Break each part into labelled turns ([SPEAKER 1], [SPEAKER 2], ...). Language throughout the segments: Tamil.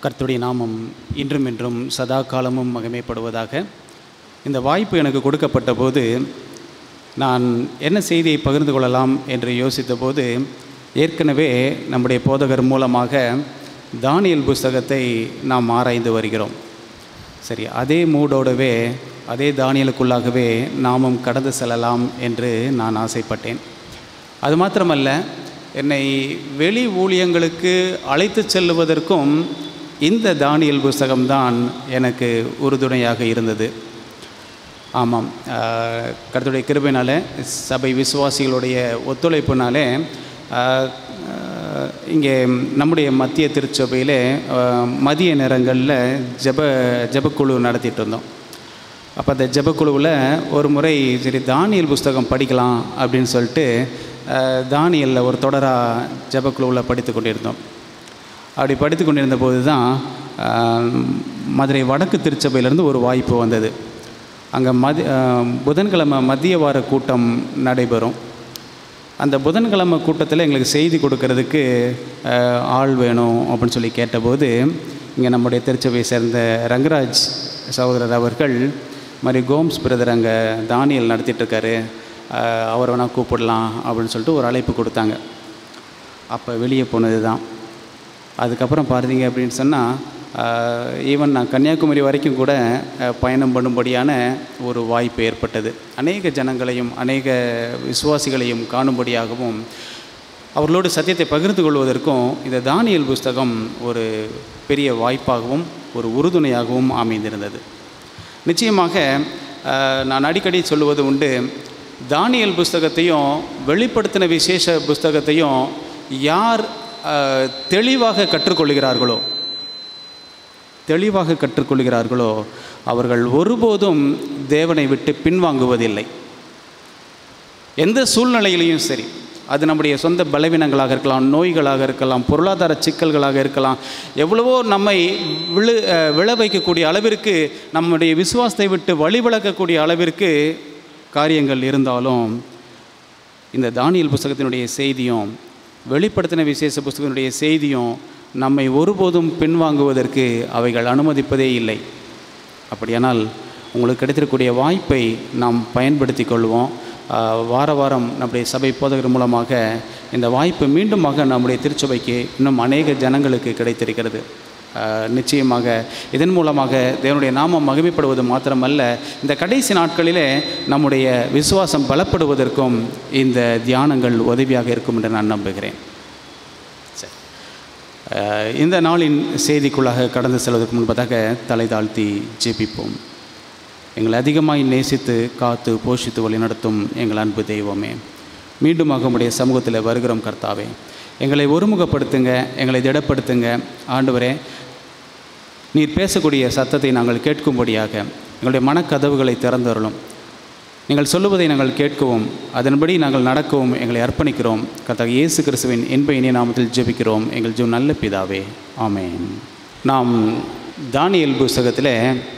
[SPEAKER 1] கர்த்தருடைய நாமம் இன்றும் என்றும் சதா காலமும் மகிமைப்படுவதாக இந்த வாய்ப்பு எனக்கு கொடுக்கப்பட்ட போது நான் என்ன செய்தியை பகிர்ந்து கொள்ளலாம் என்று யோசித்தபோது ஏற்கனவே நம்முடைய போதகர் மூலமாக தானியல் புஸ்தகத்தை நாம் ஆராய்ந்து வருகிறோம் சரி அதே மூடோடவே அதே தானியலுக்குள்ளாகவே நாமும் கடந்து செல்லலாம் என்று நான் ஆசைப்பட்டேன் அது மாத்திரமல்ல என்னை வெளி ஊழியங்களுக்கு அழைத்து செல்லுவதற்கும் இந்த தானியல் புஸ்தகம்தான் எனக்கு உறுதுணையாக இருந்தது ஆமாம் ஆஹ், கர்த்தருடைய கிருபையினால சபை விசுவாசிகளுடைய ஒத்துழைப்புனாலே ஆஹ், ஆஹ், இங்கே நம்முடைய மத்திய திருச்சபையில் ஆஹ், மதிய நேரங்களில் ஜெப ஜெபக்குழு நடத்திட்டு இருந்தோம் அப்போ அந்த ஜெபக்குழுவில் ஒரு முறை சரி தானியல் புஸ்தகம் படிக்கலாம் அப்படின்னு சொல்லிட்டு ஆஹ், தானியலில் ஒரு தொடராக ஜெபக்குழுவில் படித்து கொண்டிருந்தோம் அப்படி படித்து கொண்டிருந்த போது தான் ஆஹ், மதுரை வடக்கு திருச்சபையிலேருந்து ஒரு வாய்ப்பு வந்தது அங்கே மதி ஆஹ், புதன்கிழமை மதிய வார கூட்டம் நடைபெறும் அந்த புதன்கிழமை கூட்டத்தில் எங்களுக்கு செய்தி கொடுக்கறதுக்கு ஆஹ், ஆள் வேணும் அப்படின்னு சொல்லி கேட்டபோது இங்கே நம்முடைய திருச்சபையை சேர்ந்த ரங்கராஜ் சகோதரர் அவர்கள் மாதிரி கோம்ஸ் பிரதர் அங்கே தானியல் நடத்திட்டுருக்காரு அவரை வேணால் கூப்பிடலாம் அப்படின்னு சொல்லிட்டு ஒரு அழைப்பு கொடுத்தாங்க அப்போ வெளியே போனது தான் அதுக்கப்புறம் பார்த்தீங்க அப்படின்னு சொன்னால் ஈவன் நான் கன்னியாகுமரி வரைக்கும் கூட அஹ், பயணம் பண்ணும்படியான ஒரு வாய்ப்பு ஏற்பட்டது அநேக ஜனங்களையும் அநேக விசுவாசிகளையும் காணும்படியாகவும் அவர்களோடு சத்தியத்தை பகிர்ந்து கொள்வதற்கும் இந்த தானியல் புஸ்தகம் ஒரு பெரிய வாய்ப்பாகவும் ஒரு உறுதுணையாகவும் அமைந்திருந்தது நிச்சயமாக அஹ், நான் அடிக்கடி சொல்லுவது உண்டு தானியல் புஸ்தகத்தையும் வெளிப்படுத்தின விசேஷ புஸ்தகத்தையும் யார் அஹ், தெளிவாக கற்றுக்கொள்கிறார்களோ தெளிவாக கற்றுக்கொள்கிறார்களோ அவர்கள் ஒருபோதும் தேவனை விட்டு பின்வாங்குவதில்லை எந்த சூழ்நிலையிலையும் சரி அது நம்முடைய சொந்த பலவீனங்களாக இருக்கலாம் நோய்களாக இருக்கலாம் பொருளாதார சிக்கல்களாக இருக்கலாம் எவ்வளவோ நம்மை விழு அஹ், விழ வைக்கக்கூடிய அளவிற்கு நம்முடைய விசுவாசத்தை விட்டு வழிவிளக்கக்கூடிய அளவிற்கு காரியங்கள் இருந்தாலும் இந்த தானியல் புஸ்தகத்தினுடைய செய்தியும் வெளிப்படுத்தின விசேஷ புஸ்தகத்தினுடைய செய்தியும் நம்மை ஒருபோதும் பின்வாங்குவதற்கு அவைகள் அனுமதிப்பதே இல்லை அப்படியானால் உங்களுக்கு கிடைத்திருக்கக்கூடிய வாய்ப்பை நாம் பயன்படுத்தி கொள்வோம் ஆஹ், வார வாரம் நம்முடைய சபை போதகர் மூலமாக இந்த வாய்ப்பு மீண்டுமாக நம்முடைய திருச்சபைக்கு இன்னும் அநேக ஜனங்களுக்கு கிடைத்திருக்கிறது ஆஹ், நிச்சயமாக இதன் மூலமாக தேவனுடைய நாமம் மகிமைப்படுவது மாத்திரமல்ல இந்த கடைசி நாட்களிலே நம்முடைய விசுவாசம் பலப்படுவதற்கும் இந்த தியானங்கள் உதவியாக இருக்கும் என்று நான் நம்புகிறேன் சரி அஹ், இந்த நாளின் செய்திக்குள்ளாக கடந்து செல்வதற்கு முன்பதாக தலை தாழ்த்தி ஜெபிப்போம் எங்களை அதிகமாய் நேசித்து காத்து போஷித்து வழிநடத்தும் எங்கள் அன்பு தெய்வமே மீண்டுமாக உம்முடைய சமூகத்தில் வருகிறோம் கர்த்தாவே எங்களை ஒருமுகப்படுத்துங்க எங்களை திடப்படுத்துங்க ஆண்டவரே நீர் பேசக்கூடிய சத்தத்தை நாங்கள் கேட்கும்படியாக எங்களுடைய மனக்கதவுகளை திறந்தருளும் நீங்கள் சொல்லுவதை நாங்கள் கேட்கவும் அதன்படி நாங்கள் நடக்கவும் எங்களை அர்ப்பணிக்கிறோம் கர்த்தர் இயேசு கிறிஸ்துவின் என்ப இனிய நாமத்தில் ஜெபிக்கிறோம் எங்கள் ஜீவ நல்ல பிதாவே ஆமென் நாம் தானியல் புஸ்தகத்தில்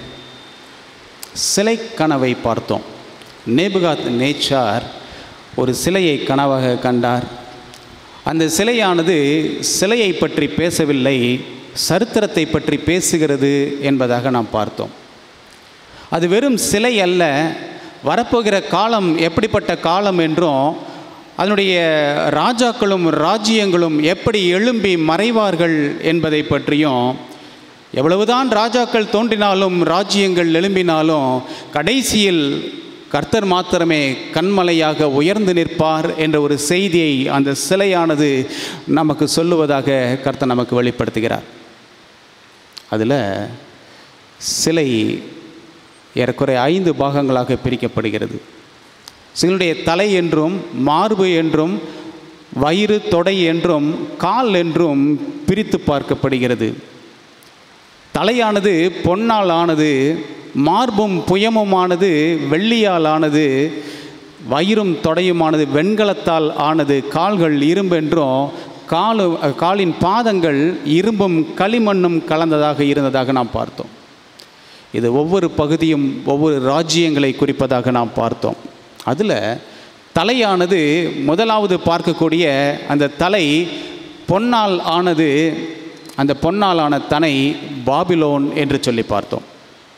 [SPEAKER 1] சிலை கனவை பார்த்தோம் நேபுகாத் நேச்சார் ஒரு சிலையை கனவாக கண்டார் அந்த சிலையானது சிலையை பற்றி பேசவில்லை சரித்திரத்தை பற்றி பேசுகிறது என்பதாக நாம் பார்த்தோம் அது வெறும் சிலை அல்ல வரப்போகிற காலம் எப்படிப்பட்ட காலம் என்றும் அதனுடைய ராஜாக்களும் ராஜ்யங்களும் எப்படி எழும்பி மறைவார்கள் என்பதை பற்றியும் எவ்வளவுதான் ராஜாக்கள் தோன்றினாலும் ராஜ்யங்கள் எழும்பினாலும் கடைசியில் கர்த்தர் மாத்திரமே கண்மலையாக உயர்ந்து நிற்பார் என்ற ஒரு செய்தியை அந்த சிலையானது நமக்கு சொல்லுவதாக கர்த்தர் நமக்கு வெளிப்படுத்துகிறார் அதில் சிலை ஏறக்குறைய ஐந்து பாகங்களாக பிரிக்கப்படுகிறது சிலருடைய தலை என்றும் மார்பு என்றும் வயிறு தொடை என்றும் கால் என்றும் பிரித்து பார்க்கப்படுகிறது தலையானது பொன்னால் ஆனது மார்பும் புயமுமானது வெள்ளியால் ஆனது வயிறும் தொடையுமானது வெண்கலத்தால் ஆனது கால்கள் இரும்பென்றும் காலு காலின் பாதங்கள் இரும்பும் களிமண்ணும் கலந்ததாக இருந்ததாக நாம் பார்த்தோம் இது ஒவ்வொரு பகுதியும் ஒவ்வொரு ராஜ்யங்களை குறிப்பதாக நாம் பார்த்தோம் அதில் தலையானது முதலாவது பார்க்கக்கூடிய அந்த தலை பொன்னால் ஆனது அந்த பொன்னாலான தனை பாபிலோன் என்று சொல்லி பார்த்தோம்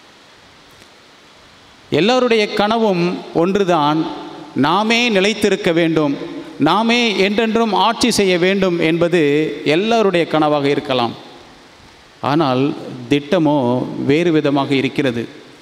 [SPEAKER 1] எல்லோருடைய கனவும் ஒன்றுதான் நாமே நிலைத்திருக்க வேண்டும் நாமே என்றென்றும் ஆட்சி செய்ய வேண்டும் என்பது எல்லோருடைய கனவாக இருக்கலாம் ஆனால் திட்டமோ வேறு விதமாக இருக்கிறது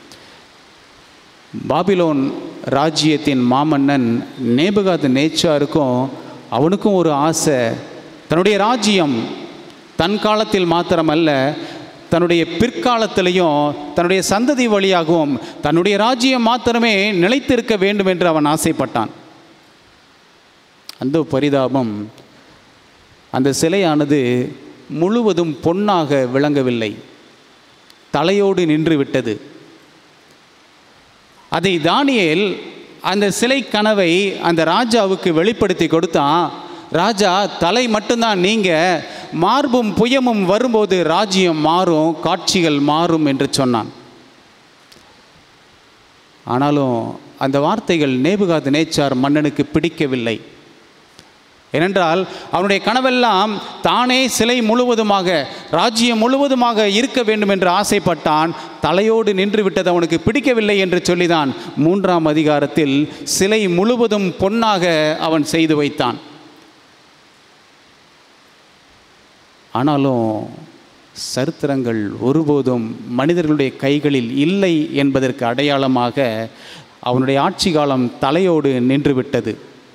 [SPEAKER 1] பாபிலோன் ராஜ்யத்தின் மாமன்னன் நேபுகாத் நேச்சாருக்கும் அவனுக்கும் ஒரு ஆசை தன்னுடைய ராஜ்யம் தன் காலத்தில் மாத்திரமல்ல தன்னுடைய பிற்காலத்திலையும் தன்னுடைய சந்ததி வழியாகவும் தன்னுடைய ராஜ்யம் மாத்திரமே நிலைத்திருக்க வேண்டும் என்று அவன் ஆசைப்பட்டான் அந்த பரிதாபம் அந்த சிலையானது முழுவதும் பொன்னாக விளங்கவில்லை தலையோடு நின்று விட்டது அதை தானியேல் அந்த சிலை கனவை அந்த ராஜாவுக்கு வெளிப்படுத்தி கொடுத்தான் ராஜா தலை மட்டும்தான் நீங்க மார்பும் புயமும் வரும்போது ராஜ்யம் மாறும் காட்சிகள் மாறும் என்று சொன்னான் ஆனாலும் அந்த வார்த்தைகள் நேபுகாத் நேச்சார் மன்னனுக்கு பிடிக்கவில்லை ஏனென்றால் அவனுடைய கனவெல்லாம் தானே சிலை முழுவதுமாக ராஜ்யம் முழுவதுமாக இருக்க வேண்டும் என்று ஆசைப்பட்டான் தலையோடு நின்று விட்டது அவனுக்கு பிடிக்கவில்லை என்று சொல்லிதான் மூன்றாம் அதிகாரத்தில் சிலை முழுவதும் பொன்னாக அவன் செய்து வைத்தான் ஆனாலும் சரித்திரங்கள் ஒருபோதும் மனிதர்களுடைய கைகளில் இல்லை என்பதற்கு அடையாளமாக அவனுடைய ஆட்சி காலம் தலையோடு நின்றுவிட்டது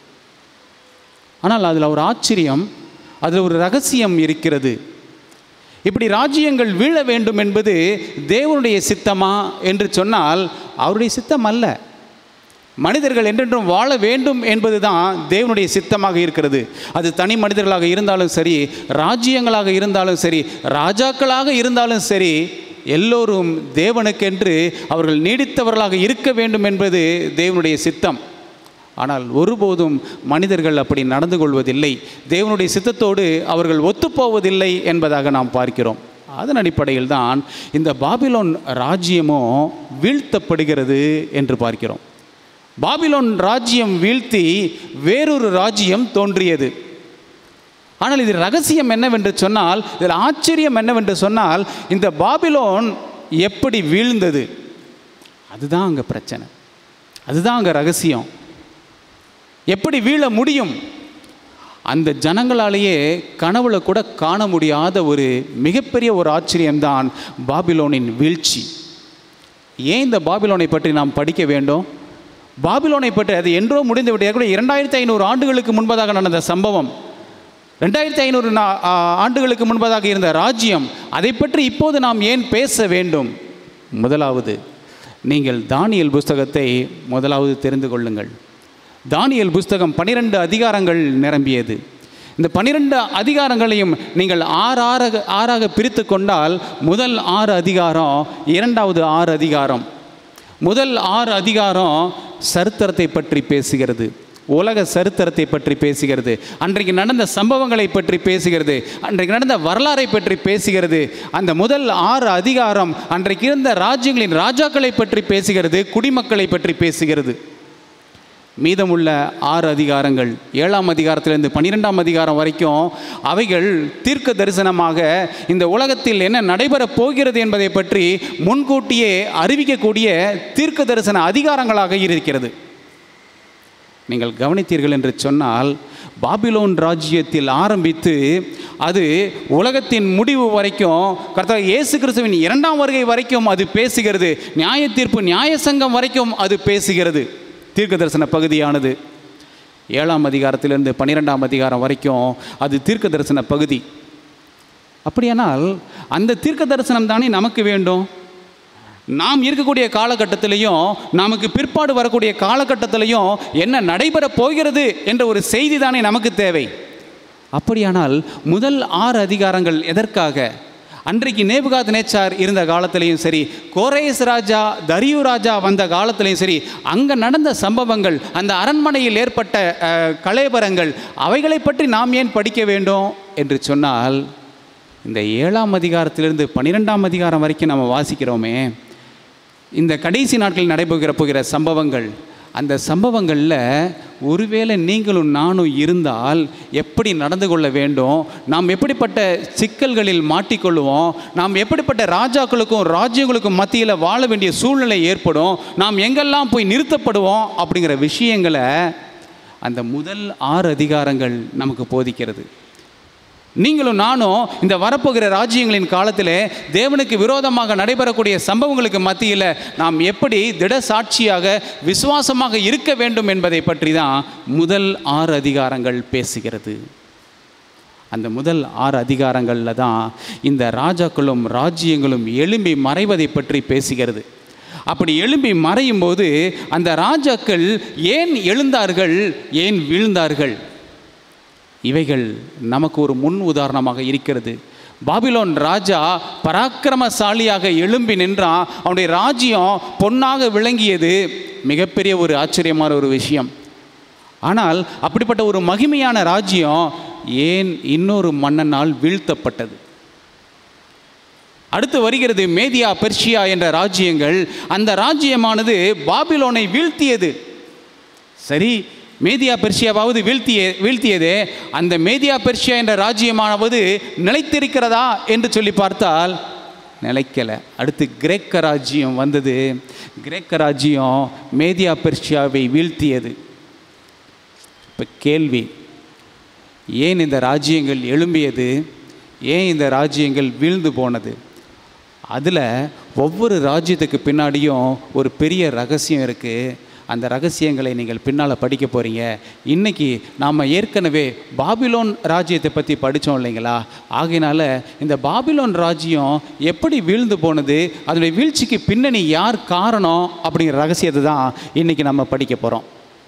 [SPEAKER 1] ஆனால் அதில் ஒரு ஆச்சரியம் அதில் ஒரு ரகசியம் இருக்கிறது இப்படி ராஜ்யங்கள் வீழ வேண்டும் என்பது தேவனுடைய சித்தமா என்று சொன்னால் அவருடைய சித்தம் அல்ல மனிதர்கள் என்றென்றும் வாழ வேண்டும் என்பது தான் தேவனுடைய சித்தமாக இருக்கிறது அது தனி மனிதர்களாக இருந்தாலும் சரி ராஜ்யங்களாக இருந்தாலும் சரி ராஜாக்களாக இருந்தாலும் சரி எல்லோரும் தேவனுக்கென்று அவர்கள் நீடித்தவர்களாக இருக்க வேண்டும் என்பது தேவனுடைய சித்தம் ஆனால் ஒருபோதும் மனிதர்கள் அப்படி நடந்து கொள்வதில்லை தேவனுடைய சித்தத்தோடு அவர்கள் ஒத்துப்போவதில்லை என்பதாக நாம் பார்க்கிறோம் அதன் அடிப்படையில் தான் இந்த பாபிலோன் ராஜ்யமோ வீழ்த்தப்படுகிறது என்று பார்க்கிறோம் பாபிலோன் ராஜ்யம் வீழ்த்தி வேறொரு ராஜ்யம் தோன்றியது ஆனால் இது ரகசியம் என்னவென்று சொன்னால் இதில் ஆச்சரியம் என்னவென்று சொன்னால் இந்த பாபிலோன் எப்படி வீழ்ந்தது அதுதான் அங்கே பிரச்சனை அதுதான் அங்கே ரகசியம் எப்படி வீழ முடியும் அந்த ஜனங்களாலேயே கனவுல கூட காண முடியாத ஒரு மிகப்பெரிய ஒரு ஆச்சரியம்தான் பாபிலோனின் வீழ்ச்சி ஏன் இந்த பாபிலோனை பற்றி நாம் படிக்க வேண்டும் பாபிலோனை பற்றி அது என்றோ முடிந்து விட்டது கூட இரண்டாயிரத்தி ஐநூறு ஆண்டுகளுக்கு முன்பதாக நடந்த சம்பவம் ரெண்டாயிரத்தி ஐநூறு ஆண்டுகளுக்கு முன்பதாக இருந்த ராஜ்யம் அதை பற்றி இப்போது நாம் ஏன் பேச வேண்டும் முதலாவது நீங்கள் தானியல் புஸ்தகத்தை முதலாவது தெரிந்து கொள்ளுங்கள் தானியல் புஸ்தகம் பனிரெண்டு அதிகாரங்கள் நிரம்பியது இந்த பனிரெண்டு அதிகாரங்களையும் நீங்கள் ஆறு ஆறாக ஆறாக பிரித்து கொண்டால் முதல் ஆறு அதிகாரம் இரண்டாவது ஆறு அதிகாரம் முதல் ஆறு அதிகாரம் சரித்திரத்தை பற்றி பேசுகிறது உலக சரித்திரத்தை பற்றி பேசுகிறது அன்றைக்கு நடந்த சம்பவங்களை பற்றி பேசுகிறது அன்றைக்கு நடந்த வரலாறை பற்றி பேசுகிறது அந்த முதல் ஆறு அதிகாரம் அன்றைக்கு இருந்த ராஜ்யங்களின் ராஜாக்களை பற்றி பேசுகிறது குடிமக்களை பற்றி பேசுகிறது மீதமுள்ள ஆறு அதிகாரங்கள் ஏழாம் அதிகாரத்திலிருந்து பன்னிரெண்டாம் அதிகாரம் வரைக்கும் அவைகள் தீர்க்க தரிசனமாக இந்த உலகத்தில் என்ன நடைபெறப் போகிறது என்பதை பற்றி முன்கூட்டியே அறிவிக்கக்கூடிய தீர்க்க தரிசன அதிகாரங்களாக இருக்கிறது நீங்கள் கவனித்தீர்கள் என்று சொன்னால் பாபிலோன் ராஜ்யத்தில் ஆரம்பித்து அது உலகத்தின் முடிவு வரைக்கும் கர்த்தர் இயேசு கிறிஸ்துவின் இரண்டாம் வருகை வரைக்கும் அது பேசுகிறது நியாய தீர்ப்பு நியாய சங்கம் வரைக்கும் அது பேசுகிறது தீர்க்க தரிசன பகுதியானது ஏழாம் அதிகாரத்திலிருந்து பன்னிரெண்டாம் அதிகாரம் வரைக்கும் அது தீர்க்க தரிசன பகுதி அப்படியானால் அந்த தீர்க்க தரிசனம் தானே நமக்கு வேண்டும் நாம் இருக்கக்கூடிய காலகட்டத்திலையும் நமக்கு பிற்பாடு வரக்கூடிய காலகட்டத்திலையும் என்ன நடைபெறப் போகிறது என்ற ஒரு செய்தி தானே நமக்கு தேவை அப்படியானால் முதல் ஆறு அதிகாரங்கள் எதற்காக அன்றைக்கு நேபுகாத் நேச்சார் இருந்த காலத்திலையும் சரி கோரேஸ் ராஜா தரியு ராஜா வந்த காலத்திலையும் சரி அங்கே நடந்த சம்பவங்கள் அந்த அரண்மனையில் ஏற்பட்ட அஹ், கலேபரங்கள் அவைகளை பற்றி நாம் ஏன் படிக்க வேண்டும் என்று சொன்னால் இந்த ஏழாம் அதிகாரத்திலிருந்து பன்னிரெண்டாம் அதிகாரம் வரைக்கும் நம்ம வாசிக்கிறோமே இந்த கடைசி நாட்களில் நடைபெற போகிற சம்பவங்கள் அந்த சம்பவங்களில் ஒருவேளை நீங்களும் நானும் இருந்தால் எப்படி நடந்து கொள்ள வேண்டும் நாம் எப்படிப்பட்ட சிக்கல்களில் மாட்டிக்கொள்வோம் நாம் எப்படிப்பட்ட ராஜாக்களுக்கும் ராஜ்யங்களுக்கும் மத்தியில் வாழ வேண்டிய சூழ்நிலை ஏற்படும் நாம் எங்கெல்லாம் போய் நிறுத்தப்படுவோம் அப்படிங்கிற விஷயங்களை அந்த முதல் ஆறு அதிகாரங்கள் நமக்கு போதிக்கிறது நீங்களும் நானும் இந்த வரப்போகிற ராஜ்யங்களின் காலத்தில் தேவனுக்கு விரோதமாக நடைபெறக்கூடிய சம்பவங்களுக்கு மத்தியில் நாம் எப்படி திட சாட்சியாக விசுவாசமாக இருக்க வேண்டும் என்பதை பற்றி தான் முதல் ஆறு அதிகாரங்கள் பேசுகிறது அந்த முதல் ஆறு அதிகாரங்களில் தான் இந்த ராஜாக்களும் ராஜ்யங்களும் எழும்பி மறைவதை பற்றி பேசுகிறது அப்படி எழும்பி மறையும் போது அந்த ராஜாக்கள் ஏன் எழுந்தார்கள் ஏன் வீழ்ந்தார்கள் இவைகள் நமக்கு ஒரு முன் உதாரணமாக இருக்கிறது பாபிலோன் ராஜா பராக்கிரமசாலியாக எழும்பி நின்றான் அவனுடைய ராஜ்யம் பொன்னாக விளங்கியது மிகப்பெரிய ஒரு ஆச்சரியமான ஒரு விஷயம் ஆனால் அப்படிப்பட்ட ஒரு மகிமையான ராஜ்யம் ஏன் இன்னொரு மன்னனால் வீழ்த்தப்பட்டது அடுத்து வருகிறது மேதியா பெர்ஷியா என்ற ராஜ்யங்கள் அந்த ராஜ்யமானது பாபிலோனை வீழ்த்தியது சரி மேதியா பெர்ஷியாவாவது வீழ்த்திய வீழ்த்தியதே அந்த மேதியா பெர்ஷியா என்ற ராஜ்யமானவது நிலைத்திருக்கிறதா என்று சொல்லி பார்த்தால் நிலைக்கலை அடுத்து கிரேக்க ராஜ்யம் வந்தது கிரேக்க ராஜ்யம் மேதியா பெர்ஷியாவை வீழ்த்தியது இப்போ கேள்வி ஏன் இந்த ராஜ்யங்கள் எழும்பியது ஏன் இந்த ராஜ்யங்கள் வீழ்ந்து போனது அதில் ஒவ்வொரு ராஜ்யத்துக்கு பின்னாடியும் ஒரு பெரிய ரகசியம் இருக்குது அந்த ரகசியங்களை நீங்கள் பின்னால் படிக்க போகிறீங்க இன்றைக்கி நாம் ஏற்கனவே பாபிலோன் ராஜ்யத்தை பற்றி படித்தோம் இல்லைங்களா ஆகையினால இந்த பாபிலோன் ராஜ்யம் எப்படி வீழ்ந்து போனது அதனுடைய வீழ்ச்சிக்கு பின்னணி யார் காரணம் அப்படிங்கிற ரகசியத்தை தான் இன்றைக்கி நம்ம படிக்க போகிறோம்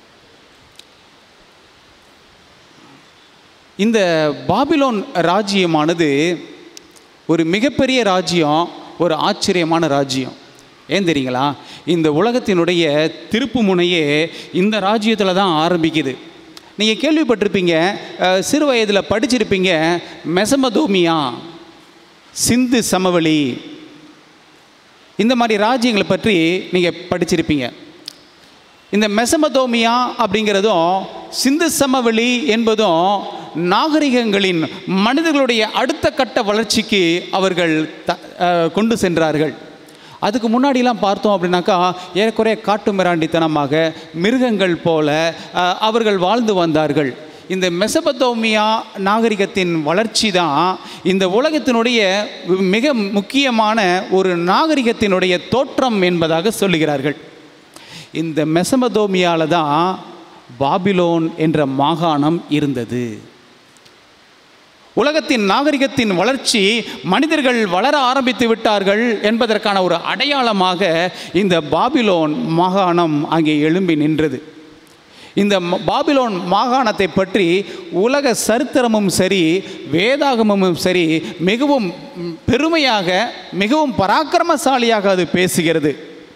[SPEAKER 1] இந்த பாபிலோன் ராஜ்யமானது ஒரு மிகப்பெரிய ராஜ்யம் ஒரு ஆச்சரியமான ராஜ்யம் ஏன் தெரியுங்களா இந்த உலகத்தினுடைய திருப்பு முனையே இந்த ராஜ்யத்தில் தான் ஆரம்பிக்குது நீங்கள் கேள்விப்பட்டிருப்பீங்க அஹ், சிறு வயதில் படிச்சிருப்பீங்க மெசமதோமியா சிந்து சமவெளி இந்த மாதிரி ராஜ்யங்களை பற்றி நீங்கள் படிச்சிருப்பீங்க இந்த மெசமதோமியா அப்படிங்கிறதும் சிந்து சமவெளி என்பதும் நாகரிகங்களின் மனிதர்களுடைய அடுத்த கட்ட வளர்ச்சிக்கு அவர்கள் த அஹ், கொண்டு சென்றார்கள் அதுக்கு முன்னாடிலாம் பார்த்தோம் அப்படின்னாக்கா ஏறக்குறைய காட்டு மிராண்டித்தனமாக மிருகங்கள் போல அஹ், அவர்கள் வாழ்ந்து வந்தார்கள் இந்த மெசபத்தோமியா நாகரிகத்தின் வளர்ச்சி தான் இந்த உலகத்தினுடைய மிக முக்கியமான ஒரு நாகரிகத்தினுடைய தோற்றம் என்பதாக சொல்லுகிறார்கள் இந்த மெசமதோமியாவில் தான் பாபிலோன் என்ற மாகாணம் இருந்தது உலகத்தின் நாகரிகத்தின் வளர்ச்சி மனிதர்கள் வளர ஆரம்பித்து விட்டார்கள் என்பதற்கான ஒரு அடையாளமாக இந்த பாபிலோன் மாகாணம் அங்கே எழும்பி நின்றது இந்த ம- பாபிலோன் மாகாணத்தை பற்றி உலக சரித்திரமும் சரி வேதாகமமும் சரி மிகவும் ம், பெருமையாக மிகவும் பராக்கிரமசாலியாக அது பேசுகிறது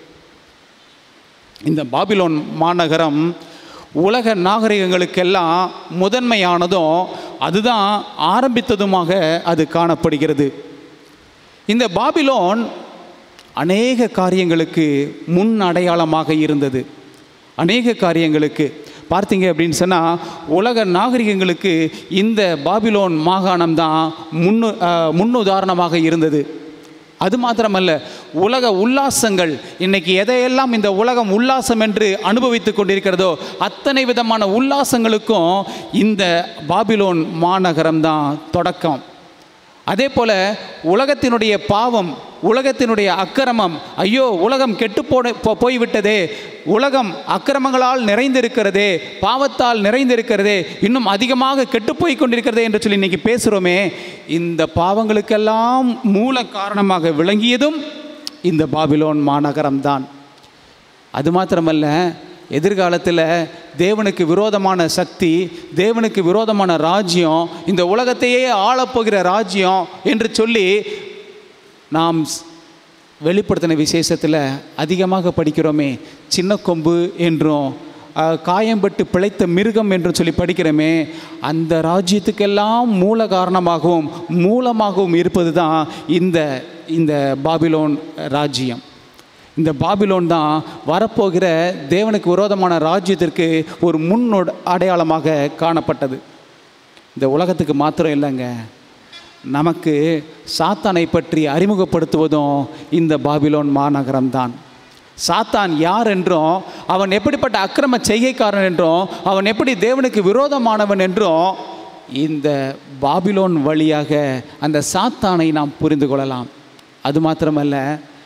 [SPEAKER 1] இந்த பாபிலோன் மாநகரம் உலக நாகரிகங்களுக்கெல்லாம் முதன்மையானதும் அதுதான் ஆரம்பித்ததுமாக அது காணப்படுகிறது இந்த பாபிலோன் அநேக காரியங்களுக்கு முன் அடையாளமாக இருந்தது அநேக காரியங்களுக்கு பார்த்தீங்க அப்படின்னு சொன்னால் உலக நாகரிகங்களுக்கு இந்த பாபிலோன் மாகாணம் தான் முன்னு அஹ், முன்னுதாரணமாக இருந்தது அது மாத்திரமல்ல உலக உல்லாசங்கள் இன்னைக்கு எதையெல்லாம் இந்த உலகம் உல்லாசம் என்று அனுபவித்துக் கொண்டிருக்கிறதோ அத்தனை விதமான உல்லாசங்களுக்கும் இந்த பாபிலோன் மாநகரம் தான் தொடக்கம் அதே போல உலகத்தினுடைய பாவம் உலகத்தினுடைய அக்கிரமம் ஐயோ உலகம் கெட்டு போன போ- போய்விட்டதே உலகம் அக்கிரமங்களால் நிறைந்திருக்கிறதே பாவத்தால் நிறைந்திருக்கிறதே இன்னும் அதிகமாக கெட்டுப்போய் கொண்டிருக்கிறதே என்று சொல்லி இன்னைக்கு பேசுகிறோமே இந்த பாவங்களுக்கெல்லாம் மூல காரணமாக விளங்கியதும் இந்த பாபிலோன் மாநகரம்தான் அது மாத்திரமல்ல எதிர்காலத்தில் தேவனுக்கு விரோதமான சக்தி தேவனுக்கு விரோதமான ராஜ்யம் இந்த உலகத்தையே ஆளப்போகிற ராஜ்யம் என்று சொல்லி நாம் ஸ்- வெளிப்படுத்தின விசேஷத்தில் அதிகமாக படிக்கிறோமே சின்ன கொம்பு என்றும் அஹ், காயம்பட்டு பிழைத்த மிருகம் என்று சொல்லி படிக்கிறோமே அந்த ராஜ்யத்துக்கெல்லாம் மூல காரணமாகவும் மூலமாகவும் இருப்பது தான் இந்த இந்த பாபிலோன் ராஜ்யம் இந்த பாபிலோன் தான் வரப்போகிற தேவனுக்கு விரோதமான ராஜ்யத்திற்கு ஒரு முன் அடையாளமாக காணப்பட்டது இந்த உலகத்துக்கு மாத்திரம் இல்லைங்க நமக்கு சாத்தானை பற்றி அறிமுகப்படுத்துவதும் இந்த பாபிலோன் மாநகரம்தான் சாத்தான் யார் என்றும் அவன் எப்படிப்பட்ட அக்கிரம செய்கைக்காரன் என்றும் அவன் எப்படி தேவனுக்கு விரோதமானவன் என்றும் இந்த பாபிலோன் வழியாக அந்த சாத்தானை நாம் புரிந்து கொள்ளலாம் அது மாத்திரமல்ல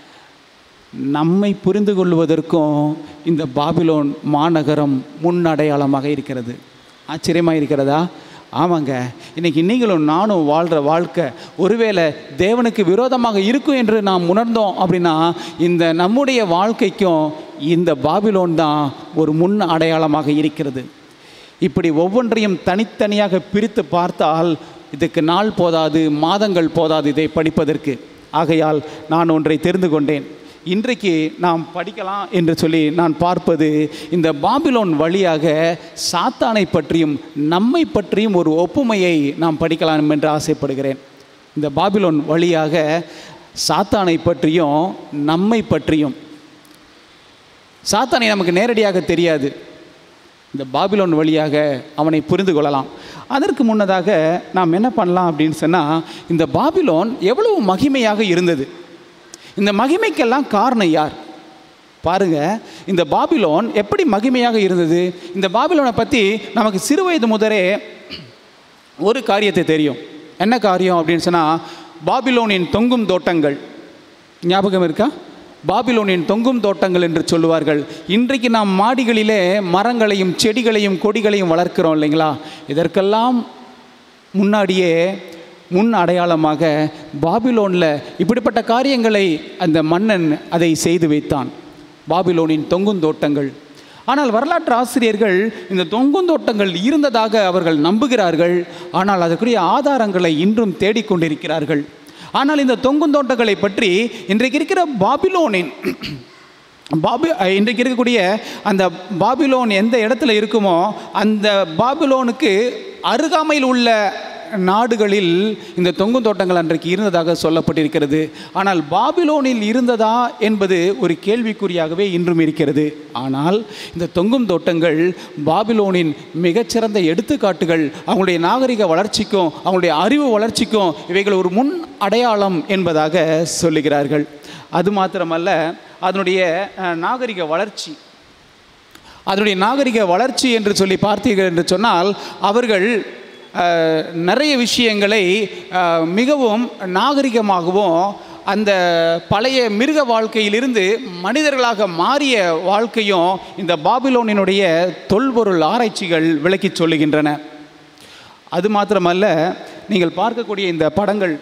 [SPEAKER 1] நம்மை புரிந்து கொள்வதற்கும் இந்த பாபிலோன் மாநகரம் முன்னடையாளமாக இருக்கிறது ஆச்சரியமாக இருக்கிறதா ஆமாங்க இன்னைக்கு நீங்களும் நானும் வாழ்கிற வாழ்க்கை ஒருவேளை தேவனுக்கு விரோதமாக இருக்கும் என்று நாம் உணர்ந்தோம் அப்படின்னா இந்த நம்முடைய வாழ்க்கைக்கும் இந்த பாபிலோன் தான் ஒரு முன் அடையாளமாக இருக்கிறது இப்படி ஒவ்வொன்றையும் தனித்தனியாக பிரித்து பார்த்தால் இதுக்கு நாள் போதாது மாதங்கள் போதாது இதை படிப்பதற்கு ஆகையால் நான் ஒன்றை தெரிந்து கொண்டேன் இன்றைக்கு நாம் படிக்கலாம் என்று சொல்லி நான் பார்ப்பது இந்த பாபிலோன் வழியாக சாத்தானை பற்றியும் நம்மை பற்றியும் ஒரு ஒப்புமையை நாம் படிக்கலாம் என்று ஆசைப்படுகிறேன் இந்த பாபிலோன் வழியாக சாத்தானை பற்றியும் நம்மை பற்றியும் சாத்தானை நமக்கு நேரடியாக தெரியாது இந்த பாபிலோன் வழியாக அவனை புரிந்து கொள்ளலாம் அதற்கு முன்னதாக நாம் என்ன பண்ணலாம் அப்படின்னு சொன்னால் இந்த பாபிலோன் எவ்வளவு மகிமையாக இருந்தது இந்த மகிமைக்கெல்லாம் காரணம் யார் பாருங்க இந்த பாபிலோன் எப்படி மகிமையாக இருந்தது இந்த பாபிலோனை பற்றி நமக்கு சிறு வயது முதலே ஒரு காரியத்தை தெரியும் என்ன காரியம் அப்படின்னு சொன்னால் பாபிலோனின் தொங்கும் தோட்டங்கள் ஞாபகம் இருக்கா பாபிலோனின் தொங்கும் தோட்டங்கள் என்று சொல்லுவார்கள் இன்றைக்கு நாம் மாடிகளிலே மரங்களையும் செடிகளையும் கொடிகளையும் வளர்க்கிறோம் இல்லைங்களா இதற்கெல்லாம் முன்னாடியே முன் அடையாளமாக பாபிலோனில் இப்படிப்பட்ட காரியங்களை அந்த மன்னன் அதை செய்து வைத்தான் பாபிலோனின் தொங்குந்தோட்டங்கள் ஆனால் வரலாற்று ஆசிரியர்கள் இந்த தொங்குந்தோட்டங்கள் இருந்ததாக அவர்கள் நம்புகிறார்கள் ஆனால் அதற்குரிய ஆதாரங்களை இன்றும் தேடிக்கொண்டிருக்கிறார்கள் ஆனால் இந்த தொங்குந்தோட்டங்களை பற்றி இன்றைக்கு இருக்கிற பாபிலோனின் பாபி இன்றைக்கு இருக்கக்கூடிய அந்த பாபிலோன் எந்த இடத்துல இருக்குமோ அந்த பாபிலோனுக்கு அருகாமையில் உள்ள நாடுகளில் இந்த தொங்கும் தோட்டங்கள் அன்றைக்கு இருந்ததாக சொல்லப்பட்டிருக்கிறது ஆனால் பாபிலோனில் இருந்ததா என்பது ஒரு கேள்விக்குறியாகவே இன்றும் இருக்கிறது ஆனால் இந்த தொங்கும் தோட்டங்கள் பாபிலோனின் மிகச்சிறந்த எடுத்துக்காட்டுகள் அவங்களுடைய நாகரிக வளர்ச்சிக்கும் அவங்களுடைய அறிவு வளர்ச்சிக்கும் இவைகள் ஒரு முன் அடையாளம் என்பதாக சொல்லுகிறார்கள் அது மாத்திரமல்ல அதனுடைய அஹ், நாகரிக வளர்ச்சி அதனுடைய நாகரிக வளர்ச்சி என்று சொல்லி பார்த்தீர்கள் என்று சொன்னால் அவர்கள் அஹ், நிறைய விஷயங்களை அஹ், மிகவும் நாகரிகமாகவும் அந்த பழைய மிருக வாழ்க்கையிலிருந்து மனிதர்களாக மாறிய வாழ்க்கையும் இந்த பாபிலோனினுடைய தொல்பொருள் ஆராய்ச்சிகள் விளக்கிச் சொல்லுகின்றன அது மாத்திரமல்ல நீங்கள் பார்க்கக்கூடிய இந்த படங்கள்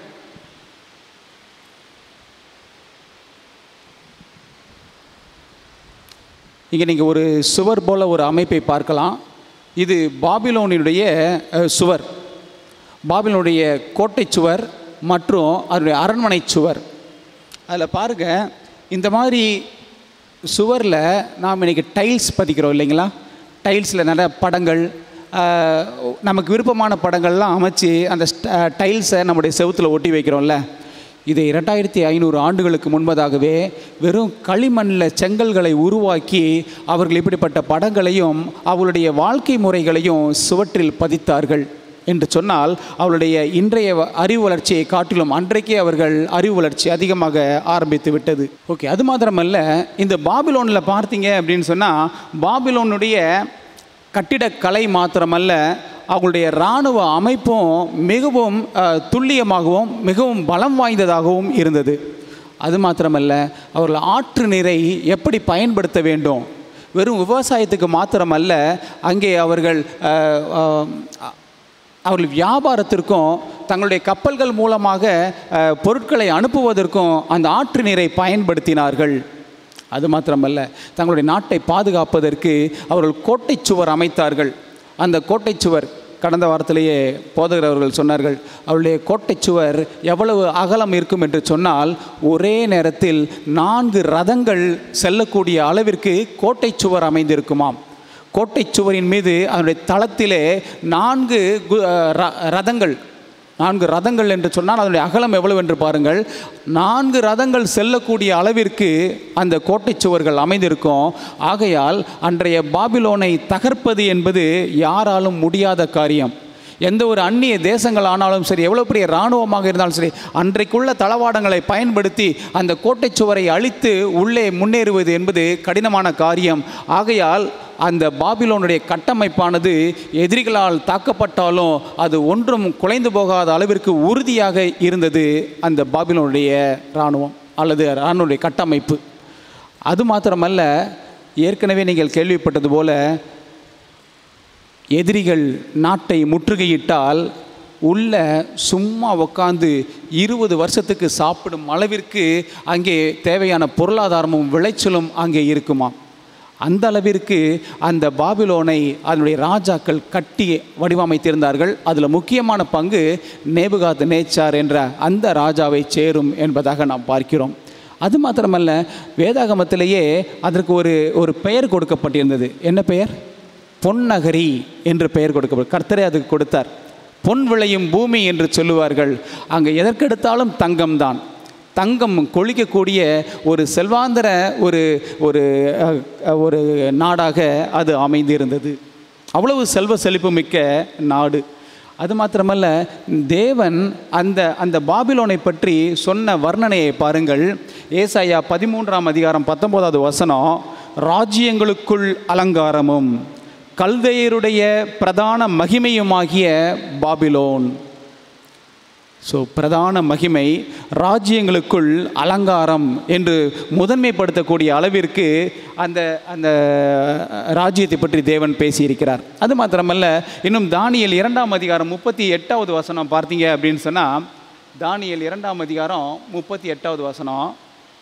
[SPEAKER 1] இங்கே நீங்கள் ஒரு சுவர் போல ஒரு அமைப்பை பார்க்கலாம் இது பாபிலோனினுடைய அஹ், சுவர் பாபிலோனுடைய கோட்டை சுவர் மற்றும் அதனுடைய அரண்மனை சுவர் அதில் பாருங்கள் இந்த மாதிரி சுவரில் நாம் இன்றைக்கி டைல்ஸ் பதிக்கிறோம் இல்லைங்களா டைல்ஸில் நிறைய படங்கள் அஹ், நமக்கு விருப்பமான படங்கள்லாம் அமைச்சு அந்த டைல்ஸை நம்முடைய செவுத்தில் ஒட்டி வைக்கிறோம்ல இது இரண்டாயிரத்தி ஐநூறு ஆண்டுகளுக்கு முன்பதாகவே வெறும் களிமண்ணில் செங்கல்களை உருவாக்கி அவர்கள் இப்படிப்பட்ட படங்களையும் அவர்களுடைய வாழ்க்கை முறைகளையும் சுவற்றில் பதித்தார்கள் என்று சொன்னால் அவளுடைய இன்றைய வ- அறிவு வளர்ச்சியை காட்டிலும் அன்றைக்கே அவர்கள் அறிவு வளர்ச்சி அதிகமாக ஆரம்பித்து விட்டது ஓகே அது மாத்திரமல்ல இந்த பாபிலோனில் பார்த்தீங்க அப்படின்னு சொன்னால் பாபிலோனுடைய கட்டிடக்கலை மாத்திரமல்ல அவங்களுடைய இராணுவ அமைப்பும் மிகவும் அஹ், துல்லியமாகவும் மிகவும் பலம் வாய்ந்ததாகவும் இருந்தது அது மாத்திரமல்ல அவர்கள் ஆற்று நீரை எப்படி பயன்படுத்த வேண்டும் வெறும் விவசாயத்துக்கு மாத்திரமல்ல அங்கே அவர்கள் அஹ், அஹ், அவர்கள் வியாபாரத்திற்கும் தங்களுடைய கப்பல்கள் மூலமாக அஹ், பொருட்களை அனுப்புவதற்கும் அந்த ஆற்று நீரை பயன்படுத்தினார்கள் அது மாத்திரமல்ல தங்களுடைய நாட்டை பாதுகாப்பதற்கு அவர்கள் கோட்டைச் சுவர் அமைத்தார்கள் அந்த கோட்டைச் சுவர் கடந்த வாரத்திலேயே போதகர் அவர்கள் சொன்னார்கள் அவருடைய கோட்டைச் சுவர் எவ்வளவு அகலம் இருக்கும் என்று சொன்னால் ஒரே நேரத்தில் நான்கு ரதங்கள் செல்லக்கூடிய அளவிற்கு கோட்டைச் சுவர் அமைந்திருக்குமாம் கோட்டைச் சுவரின் மீது அதனுடைய தளத்திலே நான்கு கு- அஹ் ர- ரதங்கள் நான்கு ரதங்கள் என்று சொன்னால் அதனுடைய அகலம் எவ்வளவு என்று பாருங்கள் நான்கு ரதங்கள் செல்லக்கூடிய அளவிற்கு அந்த கோட்டை சுவர்கள் அமைந்திருக்கும் ஆகையால் அன்றைய பாபிலோனை தகர்ப்பது என்பது யாராலும் முடியாத காரியம் எந்த ஒரு அந்நிய தேசங்கள் ஆனாலும் சரி எவ்வளோ பெரிய இராணுவமாக இருந்தாலும் சரி அன்றைக்குள்ள தளவாடங்களை பயன்படுத்தி அந்த கோட்டை சுவரை அழித்து உள்ளே முன்னேறுவது என்பது கடினமான காரியம் ஆகையால் அந்த பாபிலோனுடைய கட்டமைப்பானது எதிரிகளால் தாக்கப்பட்டாலும் அது ஒன்றும் குலைந்து போகாத அளவிற்கு உறுதியாக இருந்தது அந்த பாபிலோனுடைய இராணுவம் அல்லது இராணுவனுடைய கட்டமைப்பு அது மாத்திரமல்ல ஏற்கனவே நீங்கள் கேள்விப்பட்டது போல எதிரிகள் நாட்டை முற்றுகையிட்டால் உள்ள சும்மா உட்காந்து இருபது வருஷத்துக்கு சாப்பிடும் அளவிற்கு அங்கே தேவையான பொருளாதாரமும் விளைச்சலும் அங்கே இருக்குமா அந்த அளவிற்கு அந்த பாபிலோனை அதனுடைய ராஜாக்கள் கட்டி வடிவமைத்திருந்தார்கள் அதில் முக்கியமான பங்கு நேபுகாத் நேச்சார் என்ற அந்த ராஜாவை சேரும் என்பதாக நாம் பார்க்கிறோம் அது மாத்திரமல்ல வேதாகமத்திலேயே அதற்கு ஒரு ஒரு பெயர் கொடுக்கப்பட்டிருந்தது என்ன பெயர் பொன்னகரி என்று பெயர் கொடுக்கப்படும் கர்த்தரே அதுக்கு கொடுத்தார் பொன் விளையும் பூமி என்று சொல்லுவார்கள் அங்கே எதற்கெடுத்தாலும் தங்கம்தான் தங்கம் கொளிக்கக்கூடிய ஒரு செல்வாந்தர ஒரு ஒரு அஹ், ஒரு நாடாக அது அமைந்திருந்தது அவ்வளவு செல்வ செழிப்பு மிக்க நாடு அது மாத்திரமல்ல தேவன் அந்த அந்த பாபிலோனை பற்றி சொன்ன வர்ணனையை பாருங்கள் ஏசாயா பதிமூன்றாம் அதிகாரம் பத்தொன்பதாவது வசனம் ராஜ்யங்களுக்குள் அலங்காரமும் கல்தையருடைய பிரதான மகிமையுமாகிய பாபிலோன் ஸோ பிரதான மகிமை ராஜ்யங்களுக்குள் அலங்காரம் என்று முதன்மைப்படுத்தக்கூடிய அளவிற்கு அந்த அந்த ராஜ்யத்தை பற்றி தேவன் பேசியிருக்கிறார் அது மாத்திரமல்ல இன்னும் தானியல் இரண்டாம் அதிகாரம் முப்பத்தி எட்டாவது வசனம் பார்த்தீங்க அப்படின்னு சொன்னால் தானியல் இரண்டாம் அதிகாரம் முப்பத்தி எட்டாவது வசனம்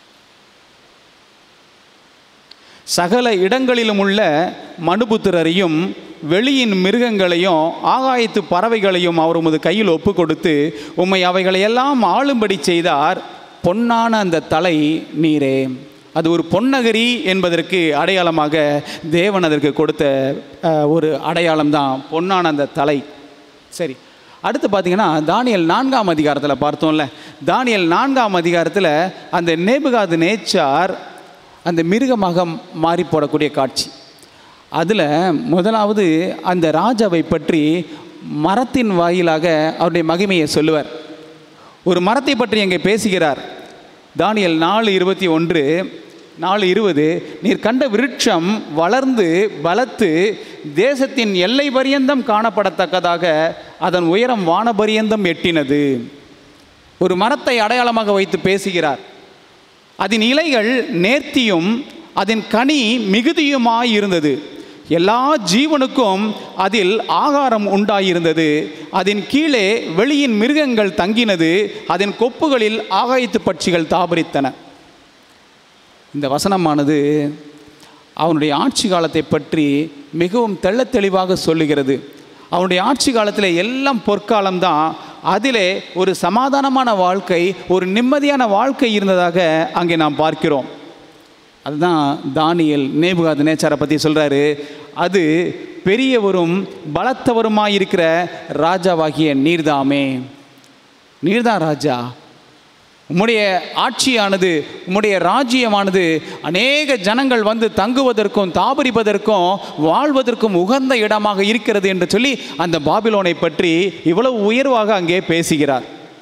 [SPEAKER 1] சகல இடங்களிலும் உள்ள மனுபுத்திரரையும் வெளியின் மிருகங்களையும் ஆகாயத்து பறவைகளையும் அவர் உமது கையில் ஒப்பு கொடுத்து உம்மை அவைகளையெல்லாம் ஆளும்படி செய்தார் பொன்னான அந்த தலை நீரே அது ஒரு பொன்னகரி என்பதற்கு அடையாளமாக தேவன் அதற்கு கொடுத்த அஹ், ஒரு அடையாளம் தான் பொன்னான அந்த தலை சரி அடுத்து பார்த்தீங்கன்னா தானியல் நான்காம் அதிகாரத்தில் பார்த்தோம்ல தானியல் நான்காம் அதிகாரத்தில் அந்த நேபுகாது நேச்சார் அந்த மிருகமாக மாறி போடக்கூடிய காட்சி அதில் முதலாவது அந்த ராஜாவை பற்றி மரத்தின் வாயிலாக அவருடைய மகிமையை சொல்லுவார் ஒரு மரத்தை பற்றி அங்கே பேசுகிறார் தானியல் நாலு இருபத்தி ஒன்று நாலு இருபது நீர் கண்ட விருட்சம் வளர்ந்து பலத்து தேசத்தின் எல்லை பரியந்தம் காணப்படத்தக்கதாக அதன் உயரம் வானபரியந்தம் எட்டினது ஒரு மரத்தை அடையாளமாக வைத்து பேசுகிறார் அதன் இலைகள் நேர்த்தியும் அதன் கனி மிகுதியுமாய் இருந்தது எல்லா ஜீவனுக்கும் அதில் ஆகாரம் உண்டாயிருந்தது அதன் கீழே வெளியின் மிருகங்கள் தங்கினது அதன் கொப்புகளில் ஆகாயத்து பட்சிகள் தாபரித்தன இந்த வசனமானது அவனுடைய ஆட்சி காலத்தை பற்றி மிகவும் தெள்ளத் தெளிவாக சொல்லுகிறது அவனுடைய ஆட்சி காலத்தில் எல்லாம் பொற்காலம்தான் அதிலே ஒரு சமாதானமான வாழ்க்கை ஒரு நிம்மதியான வாழ்க்கை இருந்ததாக அங்கே நாம் பார்க்கிறோம் அதுதான் தானியல் நேபுகாத் நேச்சாரை பற்றி சொல்கிறாரு அது பெரியவரும் பலத்தவருமாய் இருக்கிற ராஜாவாகிய நீர்தாமே நீர்தான் ராஜா உம்முடைய ஆட்சியானது உம்முடைய ராஜ்யமானது அநேக ஜனங்கள் வந்து தங்குவதற்கும் தாபரிப்பதற்கும் வாழ்வதற்கும் உகந்த இடமாக இருக்கிறது என்று சொல்லி அந்த பாபிலோனை பற்றி இவ்வளவு உயர்வாக அங்கே பேசுகிறார்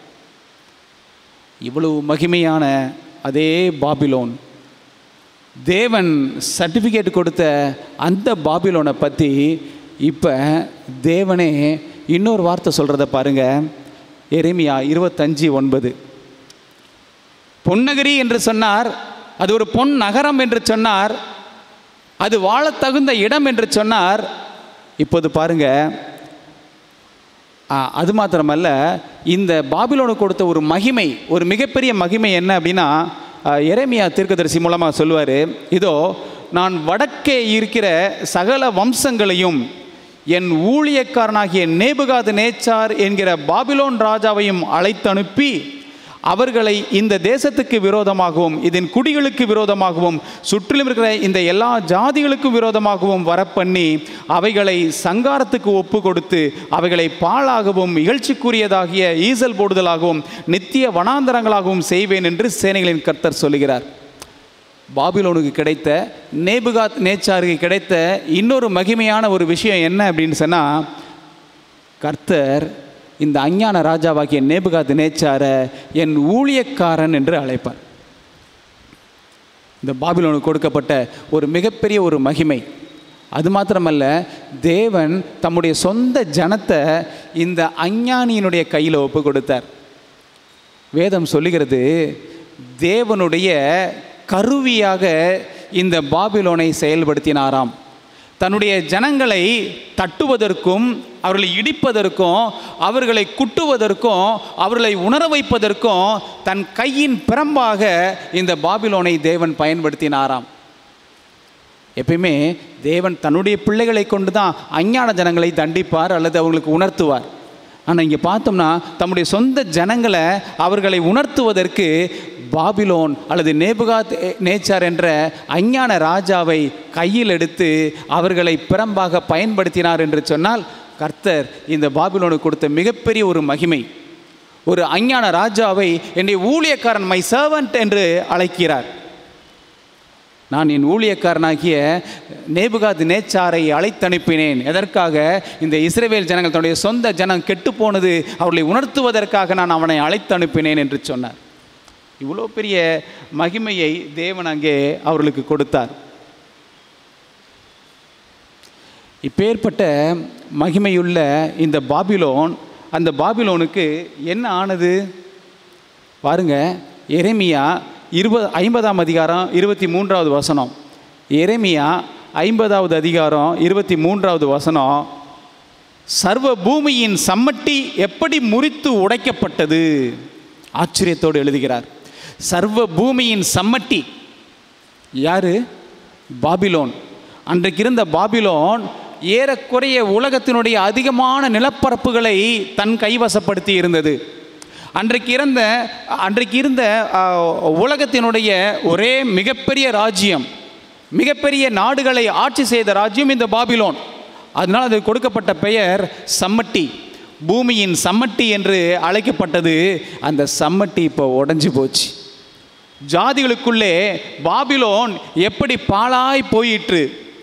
[SPEAKER 1] இவ்வளவு மகிமையான அதே பாபிலோன் தேவன் சர்டிஃபிகேட் கொடுத்த அந்த பாபிலோனை பற்றி இப்போ தேவனே இன்னொரு வார்த்தை சொல்கிறத பாருங்க எரேமியா இருபத்தஞ்சி ஒன்பது பொன்னகரி என்று சொன்னார் அது ஒரு பொன் நகரம் என்று சொன்னார் அது வாழத் தகுந்த இடம் என்று சொன்னார் இப்போது பாருங்க ஆ, அது மாத்திரமல்ல இந்த பாபிலோனுக்கு கொடுத்த ஒரு மகிமை ஒரு மிகப்பெரிய மகிமை என்ன அப்படின்னா ஆ, எரேமியா தீர்க்கதரிசி மூலமாக சொல்லுவார் இதோ நான் வடக்கே இருக்கிற சகல வம்சங்களையும் என் ஊழியக்காரனாகிய நேபுகாது நேச்சார் என்கிற பாபிலோன் ராஜாவையும் அழைத்தனுப்பி அவர்களை இந்த தேசத்துக்கு விரோதமாகவும் இதன் குடிகளுக்கு விரோதமாகவும் சுற்றிலும் இருக்கிற இந்த எல்லா ஜாதிகளுக்கும் விரோதமாகவும் வரப்பண்ணி அவைகளை சங்காரத்துக்கு ஒப்பு கொடுத்து அவைகளை பாழாகவும் இகழ்ச்சிக்குரியதாகிய ஈசல் போடுதலாகவும் நித்திய வனாந்தரங்களாகவும் செய்வேன் என்று சேனைகளின் கர்த்தர் சொல்லுகிறார் பாபிலோனுக்கு கிடைத்த நேபுகாத் நேச்சாருக்கு கிடைத்த இன்னொரு மகிமையான ஒரு விஷயம் என்ன அப்படின்னு சொன்னால் கர்த்தர் இந்த அஞ்ஞான ராஜாவாகிய நேபுகாத் நேச்சாரை என் ஊழியக்காரன் என்று அழைப்பார் இந்த பாபிலோனுக்கு கொடுக்கப்பட்ட ஒரு மிகப்பெரிய ஒரு மகிமை அது மாத்திரமல்ல தேவன் தம்முடைய சொந்த ஜனத்தை இந்த அஞ்ஞானியினுடைய கையில் ஒப்பு கொடுத்தார் வேதம் சொல்லுகிறது தேவனுடைய கருவியாக இந்த பாபிலோனை செயல்படுத்தினாராம் தன்னுடைய ஜனங்களை தட்டுவதற்கும் அவர்களை இடிப்பதற்கும் அவர்களை குட்டுவதற்கும் அவர்களை உணர வைப்பதற்கும் தன் கையின் பிரம்பாக இந்த பாபிலோனை தேவன் பயன்படுத்தினாராம் எப்பயுமே தேவன் தன்னுடைய பிள்ளைகளை கொண்டு தான் அஞ்ஞான ஜனங்களை தண்டிப்பார் அல்லது அவங்களுக்கு உணர்த்துவார் ஆனால் இங்கே பார்த்தோம்னா தம்முடைய சொந்த ஜனங்களை அவர்களை உணர்த்துவதற்கு பாபிலோன் அல்லது நேபுகாத் நேச்சார் என்ற அஞ்ஞான ராஜாவை கையில் எடுத்து அவர்களை பிரம்பாக பயன்படுத்தினார் என்று சொன்னால் கர்த்தர் இந்த பாபிலோனுக்கு கொடுத்த மிகப்பெரிய ஒரு மகிமை ஒரு அஞ்ஞான ராஜாவை என்னுடைய ஊழியக்காரன் மை சர்வன்ட் என்று அழைக்கிறார் நான் என் ஊழியக்காரனாகிய நேபுகாத் நேச்சாரை அழைத்தனுப்பினேன் எதற்காக இந்த இஸ்ரேவேல் ஜனங்கள் தன்னுடைய சொந்த ஜனம் கெட்டு போனது அவர்களை உணர்த்துவதற்காக நான் அவனை அழைத்தனுப்பினேன் என்று சொன்னார் இவ்வளோ பெரிய மகிமையை தேவன் அங்கே அவர்களுக்கு கொடுத்தார் இப்பேற்பட்ட மகிமையுள்ள இந்த பாபிலோன் அந்த பாபிலோனுக்கு என்ன ஆனது பாருங்க எரேமியா இருபது ஐம்பதாம் அதிகாரம் இருபத்தி மூன்றாவது வசனம் எரேமியா ஐம்பதாவது அதிகாரம் இருபத்தி மூன்றாவது வசனம் சர்வ பூமியின் சம்மட்டி எப்படி முறித்து உடைக்கப்பட்டது ஆச்சரியத்தோடு எழுதுகிறார் சர்வ பூமியின் சம்மட்டி யாரு பாபிலோன் அன்றைக்கு இருந்த பாபிலோன் ஏறக்குறைய உலகத்தினுடைய அதிகமான நிலப்பரப்புகளை தன் கைவசப்படுத்தி இருந்தது அன்றைக்கு இருந்த அன்றைக்கு இருந்த அஹ், உலகத்தினுடைய ஒரே மிகப்பெரிய ராஜ்யம் மிகப்பெரிய நாடுகளை ஆட்சி செய்த ராஜ்யம் இந்த பாபிலோன் அதனால் அது கொடுக்கப்பட்ட பெயர் சம்மட்டி பூமியின் சம்மட்டி என்று அழைக்கப்பட்டது அந்த சம்மட்டி இப்போ உடைஞ்சு போச்சு ஜாதிகளுக்குள்ளே பாபிலோன் எப்படி பாழாய் போயிற்று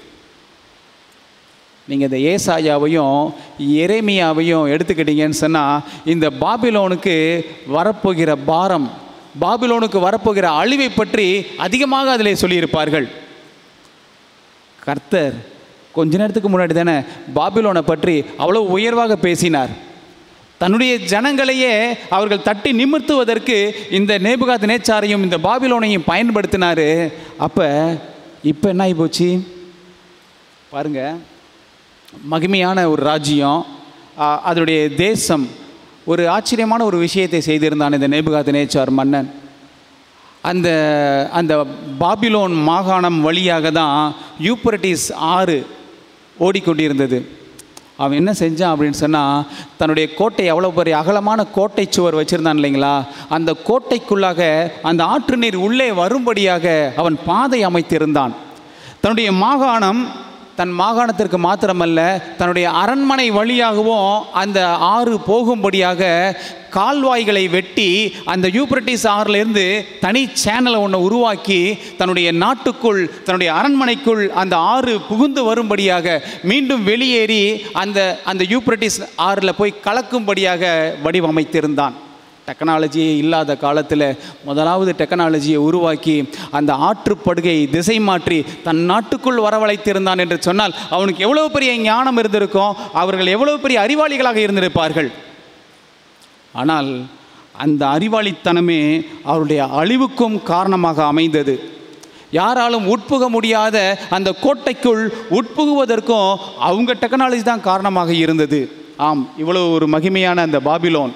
[SPEAKER 1] நீங்கள் இந்த ஏசாயாவையும் எரேமியாவையும் எடுத்துக்கிட்டீங்கன்னு சொன்னால் இந்த பாபிலோனுக்கு வரப்போகிற பாரம் பாபிலோனுக்கு வரப்போகிற அழிவை பற்றி அதிகமாக அதில் சொல்லியிருப்பார்கள் கர்த்தர் கொஞ்ச நேரத்துக்கு முன்னாடி தானே பாபிலோனை பற்றி அவ்வளோ உயர்வாக பேசினார் தன்னுடைய ஜனங்களையே அவர்கள் தட்டி நிமிர்த்துவதற்கு இந்த நேபுகாத் நேச்சாரையும் இந்த பாபிலோனையும் பயன்படுத்தினார் அப்போ இப்போ என்ன ஆகி போச்சு பாருங்க மகிமையான ஒரு ராஜ்யம் ஆ, அதனுடைய தேசம் ஒரு ஆச்சரியமான ஒரு விஷயத்தை செய்திருந்தான் இந்த நேபுகாத் நேச்சார் மன்னன் அந்த அந்த பாபிலோன் மாகாணம் வழியாக தான் யூப்பரட்டிஸ் ஆறு ஓடிக்கொண்டிருந்தது அவன் என்ன செஞ்சான் அப்படின்னு சொன்னால் தன்னுடைய கோட்டை எவ்வளோ பெரிய அகலமான கோட்டை சுவர் வச்சுருந்தான் இல்லைங்களா அந்த கோட்டைக்குள்ளாக அந்த ஆற்று நீர் உள்ளே வரும்படியாக அவன் பாதை அமைத்திருந்தான் தன்னுடைய மாகாணம் தன் மாகாணத்திற்கு மாத்திரமல்ல தன்னுடைய அரண்மனை வழியாகவும் அந்த ஆறு போகும்படியாக கால்வாய்களை வெட்டி அந்த யூப்ரட்டிஸ் ஆறிலிருந்து தனி சேனலை ஒன்று உருவாக்கி தன்னுடைய நாட்டுக்குள் தன்னுடைய அரண்மனைக்குள் அந்த ஆறு புகுந்து வரும்படியாக மீண்டும் வெளியேறி அந்த அந்த யூப்ரட்டிஸ் ஆறில் போய் கலக்கும்படியாக வடிவமைத்திருந்தான் டெக்னாலஜியே இல்லாத காலத்தில் முதலாவது டெக்னாலஜியை உருவாக்கி அந்த ஆற்றுப்படுகை திசை மாற்றி தன் நாட்டுக்குள் வரவழைத்திருந்தான் என்று சொன்னால் அவனுக்கு எவ்வளவு பெரிய ஞானம் இருந்திருக்கும் அவர்கள் எவ்வளவு பெரிய அறிவாளிகளாக இருந்திருப்பார்கள் ஆனால் அந்த அறிவாளித்தனமே அவருடைய அழிவுக்கும் காரணமாக அமைந்தது யாராலும் உட்புக முடியாத அந்த கோட்டைக்குள் உட்புகுவதற்கும் அவங்க டெக்னாலஜி தான் காரணமாக இருந்தது ஆம் இவ்வளவு ஒரு மகிமையான அந்த பாபிலோன்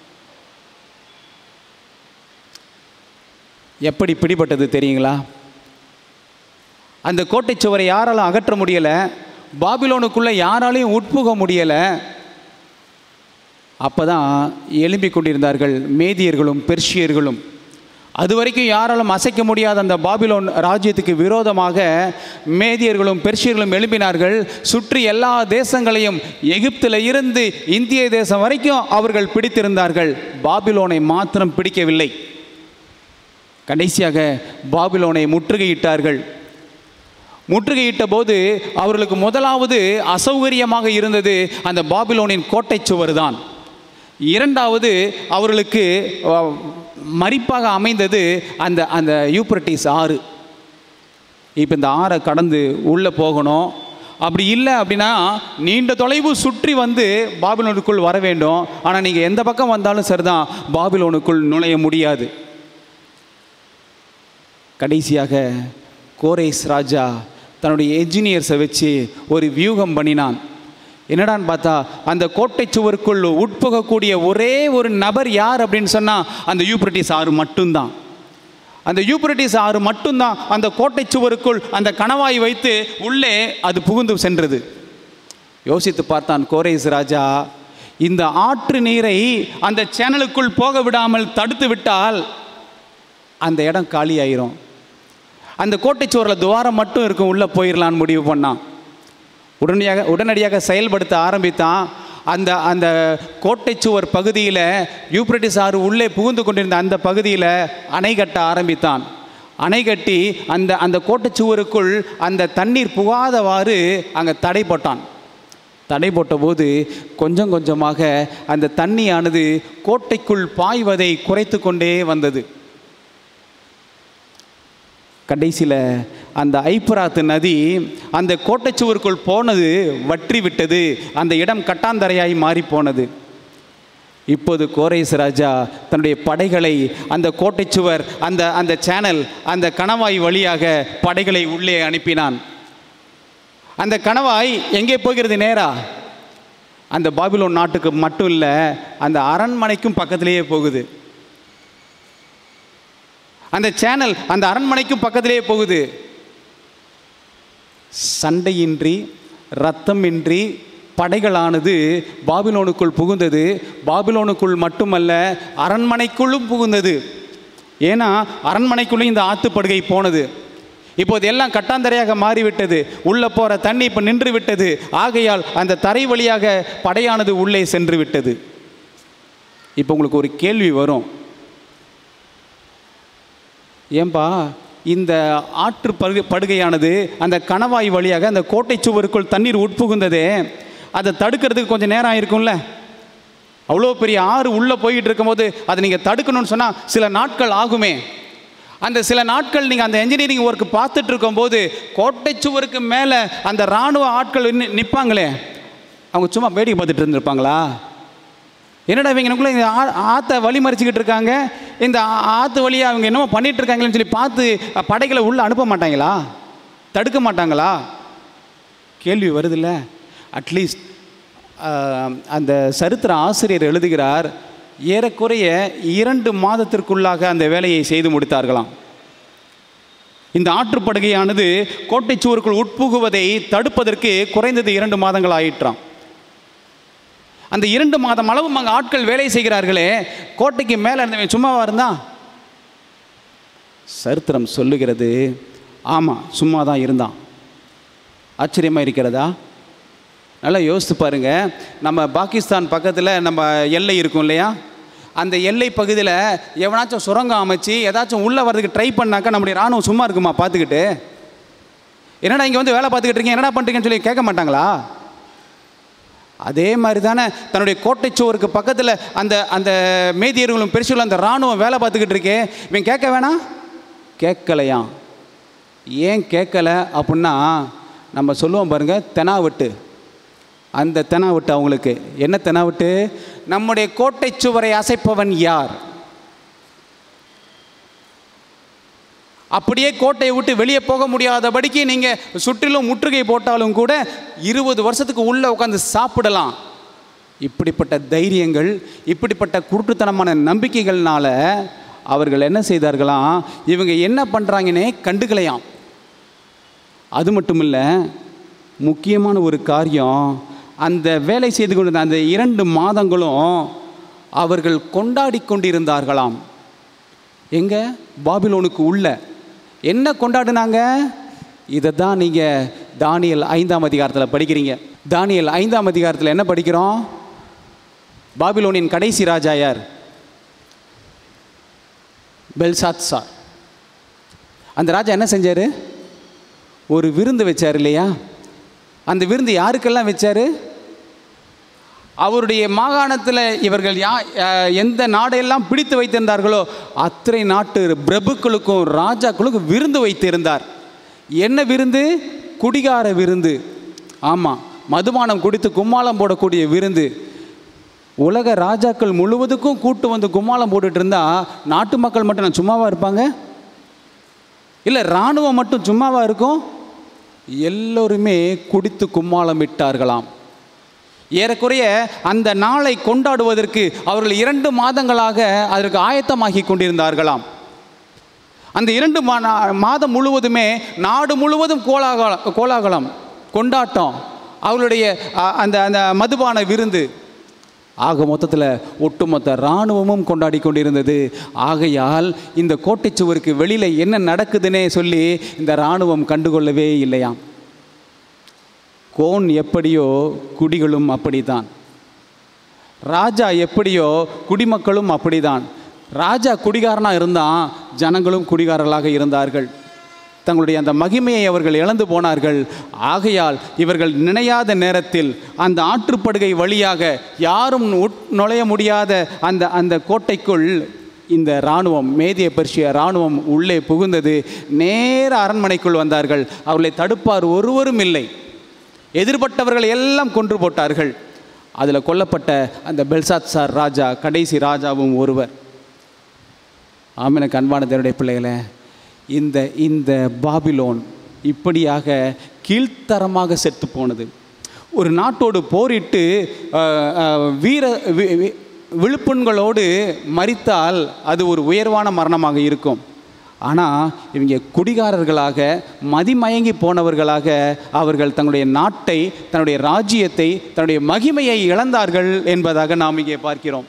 [SPEAKER 1] எப்படி பிடிபட்டது தெரியுங்களா அந்த கோட்டை சுவரை யாராலும் அகற்ற முடியலை பாபிலோனுக்குள்ளே யாராலையும் உட்புக முடியலை அப்போ தான் எழும்பிக் கொண்டிருந்தார்கள் மேதியர்களும் பெர்ஷியர்களும் அது வரைக்கும் யாராலும் அசைக்க முடியாத அந்த பாபிலோன் ராஜ்யத்துக்கு விரோதமாக மேதியர்களும் பெர்ஷியர்களும் எழும்பினார்கள் சுற்றி எல்லா தேசங்களையும் எகிப்தில் இருந்து இந்திய தேசம் வரைக்கும் அவர்கள் பிடித்திருந்தார்கள் பாபிலோனை மாத்திரம் பிடிக்கவில்லை கடைசியாக பாபிலோனை முற்றுகையிட்டார்கள் முற்றுகையிட்ட போது அவர்களுக்கு முதலாவது அசௌகரியமாக இருந்தது அந்த பாபிலோனின் கோட்டை சுவர் தான் இரண்டாவது அவர்களுக்கு அஹ், மரிப்பாக அமைந்தது அந்த அந்த யூப்ரட்டிஸ் ஆறு இப்போ இந்த ஆறை கடந்து உள்ளே போகணும் அப்படி இல்லை அப்படின்னா நீண்ட தொலைவு சுற்றி வந்து பாபிலோனுக்குள் வர வேண்டும் ஆனால் நீங்கள் எந்த பக்கம் வந்தாலும் சரிதான் பாபிலோனுக்குள் நுழைய முடியாது கடைசியாக கோரேஸ் ராஜா தன்னுடைய என்ஜினியர்ஸை வச்சு ஒரு வியூகம் பண்ணினான் என்னடான்னு பார்த்தா அந்த கோட்டை சுவருக்குள் உட்புகக்கூடிய ஒரே ஒரு நபர் யார் அப்படின்னு சொன்னால் அந்த யூப்ரட்டிஸ் ஆறு மட்டும்தான் அந்த யூப்ரட்டிஸ் ஆறு மட்டும்தான் அந்த கோட்டை சுவருக்குள் அந்த கணவாய் வைத்து உள்ளே அது புகுந்து சென்றது யோசித்து பார்த்தான் கோரேஸ் ராஜா இந்த ஆற்று நீரை அந்த சேனலுக்குள் போக விடாமல் தடுத்து விட்டால் அந்த இடம் காலியாயிரும் அந்த கோட்டைச்சுவரில் துவாரம் மட்டும் இருக்கும் உள்ளே போயிடலான்னு முடிவு பண்ணான் உடனடியாக உடனடியாக செயல்படுத்த ஆரம்பித்தான் அந்த அந்த கோட்டைச்சுவர் பகுதியில் யூப்ரட்டிஸ் ஆறு உள்ளே புகுந்து கொண்டிருந்த அந்த பகுதியில் அணை கட்ட ஆரம்பித்தான் அணை கட்டி அந்த அந்த கோட்டைச்சுவருக்குள் அந்த தண்ணீர் புகாதவாறு அங்கே தடை போட்டான் தடை போட்டபோது கொஞ்சம் கொஞ்சமாக அந்த தண்ணியானது கோட்டைக்குள் பாய்வதை குறைத்து கொண்டே வந்தது கடைசியில் அந்த ஐப்புராத்து நதி அந்த கோட்டைச்சுவருக்குள் போனது வற்றி விட்டது அந்த இடம் கட்டாந்தரையாய் மாறி போனது இப்போது கோரேஸ் ராஜா தன்னுடைய படைகளை அந்த கோட்டைச்சுவர் அந்த அந்த சேனல் அந்த கணவாய் வழியாக படைகளை உள்ளே அனுப்பினான் அந்த கணவாய் எங்கே போகிறது நேரா அந்த பாபிலோன் நாட்டுக்கு மட்டும் இல்லை அந்த அரண்மனைக்கும் பக்கத்திலேயே போகுது அந்த சேனல் அந்த அரண்மனைக்கும் பக்கத்திலேயே போகுது சண்டையின்றி ரத்தமின்றி படைகளானது பாபிலோனுக்குள் புகுந்தது பாபிலோனுக்குள் மட்டுமல்ல அரண்மனைக்குள்ளும் புகுந்தது ஏன்னா அரண்மனைக்குள்ளே இந்த ஆத்துப்படுகை போனது இப்போது எல்லாம் கட்டாந்தரையாக மாறிவிட்டது உள்ளே போகிற தண்ணி இப்போ நின்று விட்டது ஆகையால் அந்த தரை வழியாக படையானது உள்ளே சென்று விட்டது இப்போ உங்களுக்கு ஒரு கேள்வி வரும் ஏன்பா இந்த ஆற்று படுகை படுகையானது அந்த கணவாய் வழியாக அந்த கோட்டை சுவருக்குள் தண்ணீர் உட்புகுந்ததே அதை தடுக்கிறதுக்கு கொஞ்சம் நேரம் ஆயிருக்கும்ல அவ்வளோ பெரிய ஆறு உள்ளே போயிட்டு இருக்கும்போது அதை நீங்கள் தடுக்கணும்னு சொன்னால் சில நாட்கள் ஆகுமே அந்த சில நாட்கள் நீங்கள் அந்த என்ஜினியரிங் ஒர்க் பார்த்துட்டு இருக்கும்போது கோட்டை சுவருக்கு மேலே அந்த இராணுவ ஆட்கள் நின்னு- நிற்பாங்களே அவங்க சும்மா வேடிக்கை பார்த்துட்டு இருந்திருப்பாங்களா என்னடா இவங்க எனக்குள்ள இந்த ஆ- ஆத்தை வழி மறிச்சுக்கிட்டு இருக்காங்க இந்த ஆ- ஆத்து வழியாக அவங்க என்னமோ பண்ணிட்டு இருக்காங்களேன்னு சொல்லி பார்த்து அ, படைகளை உள்ளே அனுப்ப மாட்டாங்களா தடுக்க மாட்டாங்களா கேள்வி வருதுல்ல அட்லீஸ்ட் அந்த சரித்திர ஆசிரியர் எழுதுகிறார் ஏறக்குறைய இரண்டு மாதத்திற்குள்ளாக அந்த வேலையை செய்து முடித்தார்களாம் இந்த ஆற்றுப்படுகையானது கோட்டைச் சுவருக்குள் உட்புகுவதை தடுப்பதற்கு குறைந்தது இரண்டு மாதங்கள் ஆயிற்றாம் அந்த இரண்டு மாதம் அளவும் அங்கே ஆட்கள் வேலை செய்கிறார்களே கோட்டைக்கு மேலே இருந்தவன் சும்மாவா இருந்தான் சரித்திரம் சொல்லுகிறது ஆமாம் சும்மா தான் இருந்தான் ஆச்சரியமாக இருக்கிறதா நல்லா யோசித்து பாருங்க நம்ம பாகிஸ்தான் பக்கத்தில் நம்ம எல்லை இருக்கும் இல்லையா அந்த எல்லை பகுதியில் எவனாச்சும் சுரங்கம் அமைச்சு ஏதாச்சும் உள்ளே வர்றதுக்கு ட்ரை பண்ணாக்கா நம்முடைய ராணுவம் சும்மா இருக்குமா பார்த்துக்கிட்டு என்னடா இங்கே வந்து வேலை பார்த்துக்கிட்டு இருக்கீங்க என்னடா பண்ணுறீங்கன்னு சொல்லி கேட்க மாட்டாங்களா அதே மாதிரி தானே தன்னுடைய கோட்டைச்சுவருக்கு பக்கத்தில் அந்த அந்த மேதியர்களும் பெருசுகளும் அந்த இராணுவம் வேலை பார்த்துக்கிட்டு இருக்கே இவன் கேட்க வேணாம் கேட்கலையாம் ஏன் கேட்கல அப்படின்னா நம்ம சொல்லுவோம் பாருங்க தெனாவட்டு அந்த தெனாவட்டு அவங்களுக்கு என்ன தெனாவட்டு நம்முடைய கோட்டைச் சுவரை அசைப்பவன் யார் அப்படியே கோட்டையை விட்டு வெளியே போக முடியாதபடிக்கு நீங்கள் சுற்றிலும் முற்றுகை போட்டாலும் கூட இருபது வருஷத்துக்கு உள்ளே உட்காந்து சாப்பிடலாம் இப்படிப்பட்ட தைரியங்கள் இப்படிப்பட்ட குருட்டுத்தனமான நம்பிக்கைகள்னால அவர்கள் என்ன செய்தார்களாம் இவங்க என்ன பண்ணுறாங்கன்னே கண்டுக்கலையாம் அது மட்டும் இல்லை முக்கியமான ஒரு காரியம் அந்த வேலை செய்து கொண்டிருந்த அந்த இரண்டு மாதங்களும் அவர்கள் கொண்டாடி கொண்டிருந்தார்களாம் எங்க பாபிலோனுக்கு உள்ள என்ன கொண்டாடினாங்க இதை தான் நீங்கள் தானியல் ஐந்தாம் அதிகாரத்தில் படிக்கிறீங்க தானியல் ஐந்தாம் அதிகாரத்தில் என்ன படிக்கிறோம் பாபிலோனின் கடைசி ராஜா யார் பெல்சாத் சார் அந்த ராஜா என்ன செஞ்சார் ஒரு விருந்து வச்சார் இல்லையா அந்த விருந்து யாருக்கெல்லாம் வச்சார் அவருடைய மாகாணத்தில் இவர்கள் யா அஹ், எந்த நாடையெல்லாம் பிடித்து வைத்திருந்தார்களோ அத்தனை நாட்டு பிரபுக்களுக்கும் ராஜாக்களுக்கும் விருந்து வைத்திருந்தார் என்ன விருந்து குடிகார விருந்து ஆமாம் மதுபானம் குடித்து கும்மாளம் போடக்கூடிய விருந்து உலக ராஜாக்கள் முழுவதுக்கும் கூட்டு வந்து கும்மாளம் போட்டுட்டு இருந்தா நாட்டு மக்கள் மட்டும் நான் சும்மாவா இருப்பாங்க இல்லை இராணுவம் மட்டும் சும்மாவா இருக்கும் எல்லோருமே குடித்து கும்மாளம் விட்டார்களாம் ஏறக்குறைய அந்த நாளை கொண்டாடுவதற்கு அவர்கள் இரண்டு மாதங்களாக அதற்கு ஆயத்தமாகி கொண்டிருந்தார்களாம் அந்த இரண்டு மா நா- மாதம் முழுவதுமே நாடு முழுவதும் கோலாகலம் கோலாகலம் கொண்டாட்டம் அவர்களுடைய அ, அந்த அந்த மதுபான விருந்து ஆக மொத்தத்தில் ஒட்டுமொத்த இராணுவமும் கொண்டாடி கொண்டிருந்தது ஆகையால் இந்த கோட்டைச் சுவருக்கு வெளியில் என்ன நடக்குதுன்னே சொல்லி இந்த இராணுவம் கண்டுகொள்ளவே இல்லையாம் கோன் எப்படியோ குடிகளும் அப்படித்தான் ராஜா எப்படியோ குடிமக்களும் அப்படிதான் ராஜா குடிகாரனாக இருந்தான் ஜனங்களும் குடிகாரர்களாக இருந்தார்கள் தங்களுடைய அந்த மகிமையை அவர்கள் இழந்து போனார்கள் ஆகையால் இவர்கள் நினையாத நேரத்தில் அந்த ஆற்றுப்படுகை வழியாக யாரும் உட்- நுழைய முடியாத அந்த அந்த கோட்டைக்குள் இந்த இராணுவம் மேதிய பெர்ஷிய இராணுவம் உள்ளே புகுந்தது நேர அரண்மனைக்குள் வந்தார்கள் அவர்களை தடுப்பார் ஒருவரும் இல்லை எதிர்பட்டவர்கள் எல்லாம் கொன்று போட்டார்கள் அதில் கொல்லப்பட்ட அந்த பெல்சாத் சார் ராஜா கடைசி ராஜாவும் ஒருவர் ஆமெனக்கு அன்பான தேவனுடைய பிள்ளைகளே இந்த இந்த பாபிலோன் இப்படியாக கீழ்த்தரமாக செத்து போனது ஒரு நாட்டோடு போரிட்டு அஹ், அஹ், வீர வி- வி- விழுப்புண்களோடு மரித்தால் அது ஒரு உயர்வான மரணமாக இருக்கும் ஆனால் இவங்க குடிகாரர்களாக மதிமயங்கி போனவர்களாக அவர்கள் தங்களுடைய நாட்டை தன்னுடைய ராஜ்யத்தை தன்னுடைய மகிமையை இழந்தார்கள் என்பதாக நாம் இங்கே பார்க்கிறோம்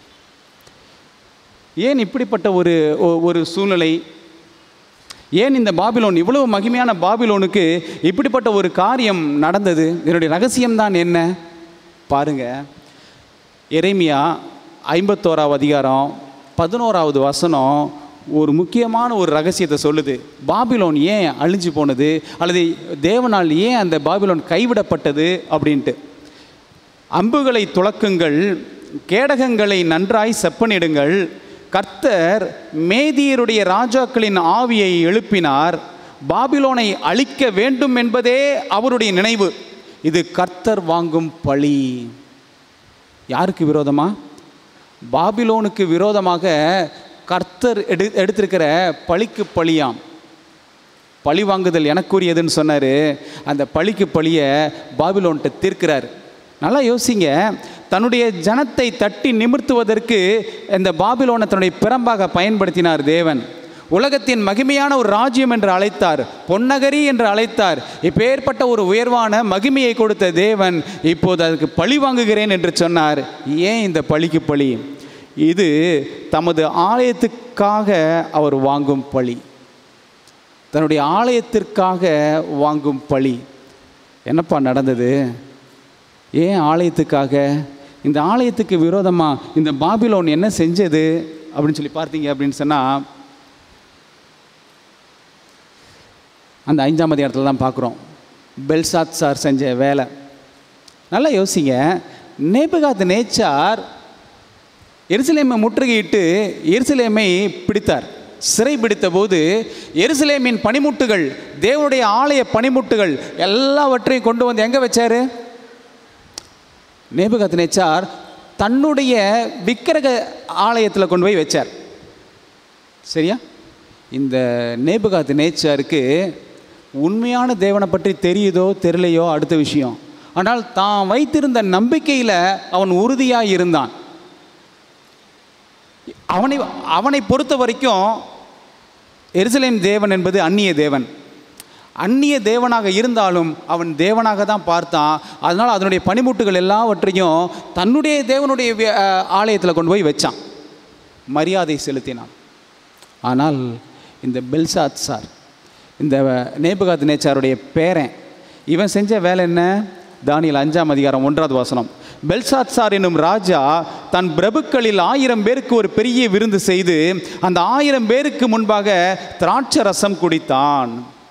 [SPEAKER 1] ஏன் இப்படிப்பட்ட ஒரு ஒ- ஒரு சூழ்நிலை ஏன் இந்த பாபிலோன் இவ்வளவு மகிமையான பாபிலோனுக்கு இப்படிப்பட்ட ஒரு காரியம் நடந்தது இதனுடைய ரகசியம்தான் என்ன பாருங்க எரேமியா ஐம்பத்தோராவது அதிகாரம் பதினோராவது வசனம் ஒரு முக்கியமான ஒரு ரகசியத்தை சொல்லுது பாபிலோன் ஏன் அழிஞ்சு போனது அல்லது தேவனால் ஏன் அந்த பாபிலோன் கைவிடப்பட்டது அப்படின்ட்டு அம்புகளை துளக்குங்கள் கேடகங்களை நன்றாய் செப்பனிடுங்கள் கர்த்தர் மேதியருடைய ராஜாக்களின் ஆவியை எழுப்பினார் பாபிலோனை அழிக்க வேண்டும் என்பதே அவருடைய நினைவு இது கர்த்தர் வாங்கும் பழி யாருக்கு விரோதமா பாபிலோனுக்கு விரோதமாக கர்த்தர் எடு எடுத்திருக்கிற பழிக்கு பழியாம் பழி வாங்குதல் எனக்குரியதுன்னு சொன்னார் அந்த பழிக்கு பழியை பாபிலோன்கிட்ட தீர்க்கிறார் நல்லா யோசிங்க தன்னுடைய ஜனத்தை தட்டி நிமிர்த்துவதற்கு இந்த பாபிலோனை தன்னுடைய பிறம்பாக பயன்படுத்தினார் தேவன் உலகத்தின் மகிமையான ஒரு ராஜ்யம் என்று அழைத்தார் பொன்னகரி என்று அழைத்தார் இப்பேற்பட்ட ஒரு உயர்வான மகிமையை கொடுத்த தேவன் இப்போது அதுக்கு பழி வாங்குகிறேன் என்று சொன்னார் ஏன் இந்த பழிக்கு பழி இது தமது ஆலயத்துக்காக அவர் வாங்கும் பழி தன்னுடைய ஆலயத்திற்காக வாங்கும் பழி என்னப்பா நடந்தது ஏன் ஆலயத்துக்காக இந்த ஆலயத்துக்கு விரோதமாக இந்த பாபிலோன் என்ன செஞ்சது அப்படின்னு சொல்லி பார்த்தீங்க அப்படின்னு சொன்னால் அந்த அஞ்சாம் அதிகாரத்தில் தான் பார்க்குறோம் பெல்சாத் சார் செஞ்ச வேலை நல்லா யோசிங்க நேபுகாத் நேச்சார் எருசலேமை முற்றுகையிட்டு எருசலேமை பிடித்தார் சிறை பிடித்த போது எருசலேமின் பனிமுட்டுகள் தேவனுடைய ஆலய பனிமுட்டுகள் எல்லாவற்றையும் கொண்டு வந்து எங்கே வச்சாரு நேபுகாத் நேச்சார் தன்னுடைய விக்கிரக ஆலயத்தில் கொண்டு போய் வச்சார் சரியா இந்த நேபுகாத் நேச்சாருக்கு உண்மையான தேவனை பற்றி தெரியுதோ தெரியலையோ அடுத்த விஷயம் ஆனால் தான் வைத்திருந்த நம்பிக்கையில் அவன் உறுதியாக இருந்தான் அவனை அவனை பொறுத்த வரைக்கும் எருசலேம் தேவன் என்பது அந்நிய தேவன் அந்நிய தேவனாக இருந்தாலும் அவன் தேவனாக தான் பார்த்தான் அதனால் அதனுடைய பனிமுட்டுகள் எல்லாவற்றையும் தன்னுடைய தேவனுடைய ஆலயத்தில் கொண்டு போய் வச்சான் மரியாதை செலுத்தினான் ஆனால் இந்த பெல்சாத் சார் இந்த நேபுகாத் நேச்சாருடைய பேரன் இவன் செஞ்ச வேலை என்ன தானியல் அஞ்சாம் அதிகாரம் ஒன்றாவது வசனம் பெல்சாத் சார் என்னும் ராஜா தன் பிரபுக்களில் ஆயிரம் பேருக்கு ஒரு பெரிய விருந்து செய்து அந்த ஆயிரம் பேருக்கு முன்பாக திராட்சை ரசம் குடித்தான்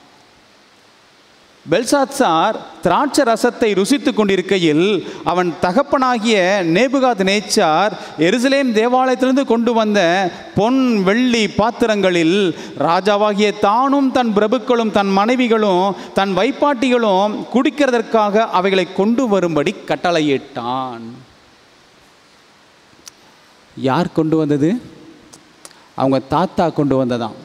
[SPEAKER 1] பெல்சாத் சார் திராட்சை ரசத்தை ருசித்து கொண்டிருக்கையில் அவன் தகப்பனாகிய நேபுகாத் நேச்சார் எருசலேம் தேவாலயத்திலிருந்து கொண்டு வந்த பொன் வெள்ளி பாத்திரங்களில் ராஜாவாகிய தானும் தன் பிரபுக்களும் தன் மனைவிகளும் தன் வைப்பாட்டிகளும் குடிக்கிறதற்காக அவைகளை கொண்டு வரும்படி கட்டளையிட்டான் யார் கொண்டு வந்தது அவங்க தாத்தா கொண்டு வந்ததாம்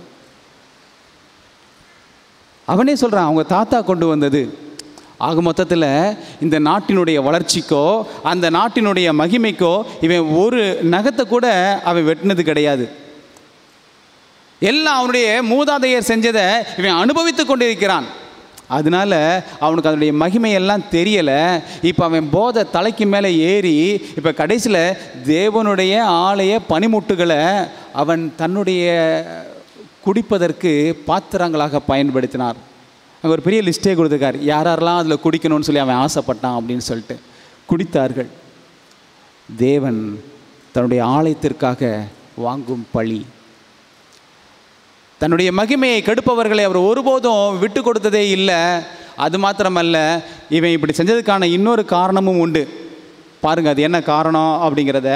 [SPEAKER 1] அவனே சொல்கிறான் அவங்க தாத்தா கொண்டு வந்தது ஆக மொத்தத்தில் இந்த நாட்டினுடைய வளர்ச்சிக்கோ அந்த நாட்டினுடைய மகிமைக்கோ இவன் ஒரு நகத்தை கூட அவன் வெட்டினது கிடையாது எல்லாம் அவனுடைய மூதாதையர் செஞ்சதை இவன் அனுபவித்து கொண்டிருக்கிறான் அதனால அவனுக்கு அதனுடைய மகிமையெல்லாம் தெரியலை இப்போ அவன் போதை தலைக்கு மேலே ஏறி இப்போ கடைசியில் தேவனுடைய ஆலய பனிமுட்டுகளை அவன் தன்னுடைய குடிப்பதற்கு பாத்திரங்களாக பயன்படுத்தினார் அங்கே ஒரு பெரிய லிஸ்ட்டே கொடுத்துருக்கார் யார் யாரெல்லாம் அதில் குடிக்கணும்னு சொல்லி அவன் ஆசைப்பட்டான் அப்படின்னு சொல்லிட்டு குடித்தார்கள் தேவன் தன்னுடைய ஆலயத்திற்காக வாங்கும் பழி தன்னுடைய மகிமையை கெடுப்பவர்களை அவர் ஒருபோதும் விட்டு கொடுத்ததே இல்லை அது மாத்திரமல்ல இவன் இப்படி செஞ்சதுக்கான இன்னொரு காரணமும் உண்டு பாருங்க அது என்ன காரணம் அப்படிங்கிறத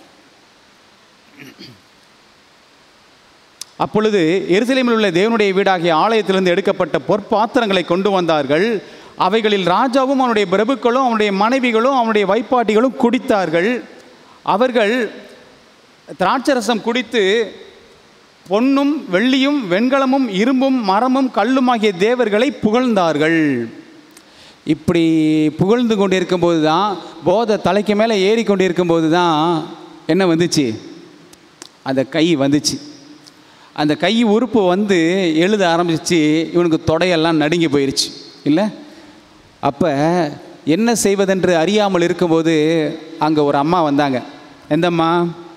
[SPEAKER 1] அப்பொழுது எருசலேமில் உள்ள தேவனுடைய வீடாகிய ஆலயத்திலிருந்து எடுக்கப்பட்ட பொற்பாத்திரங்களை கொண்டு வந்தார்கள் அவைகளில் ராஜாவும் அவனுடைய பிரபுக்களும் அவனுடைய மனைவிகளும் அவனுடைய வைப்பாட்டிகளும் குடித்தார்கள் அவர்கள் திராட்சரசம் குடித்து பொன்னும் வெள்ளியும் வெண்கலமும் இரும்பும் மரமும் கல்லுமாகிய தேவர்களை புகழ்ந்தார்கள் இப்படி புகழ்ந்து கொண்டிருக்கும்போது தான் போதை தலைக்கு மேலே ஏறி கொண்டிருக்கும்போது தான் என்ன வந்துச்சு அந்த கை வந்துச்சு அந்த கை உறுப்பு வந்து எழுத ஆரம்பிச்சு இவனுக்கு தொடையெல்லாம் நடுங்கி போயிடுச்சு இல்லை அப்போ என்ன செய்வதென்று அறியாமல் இருக்கும்போது அங்கே ஒரு அம்மா வந்தாங்க எந்த அம்மா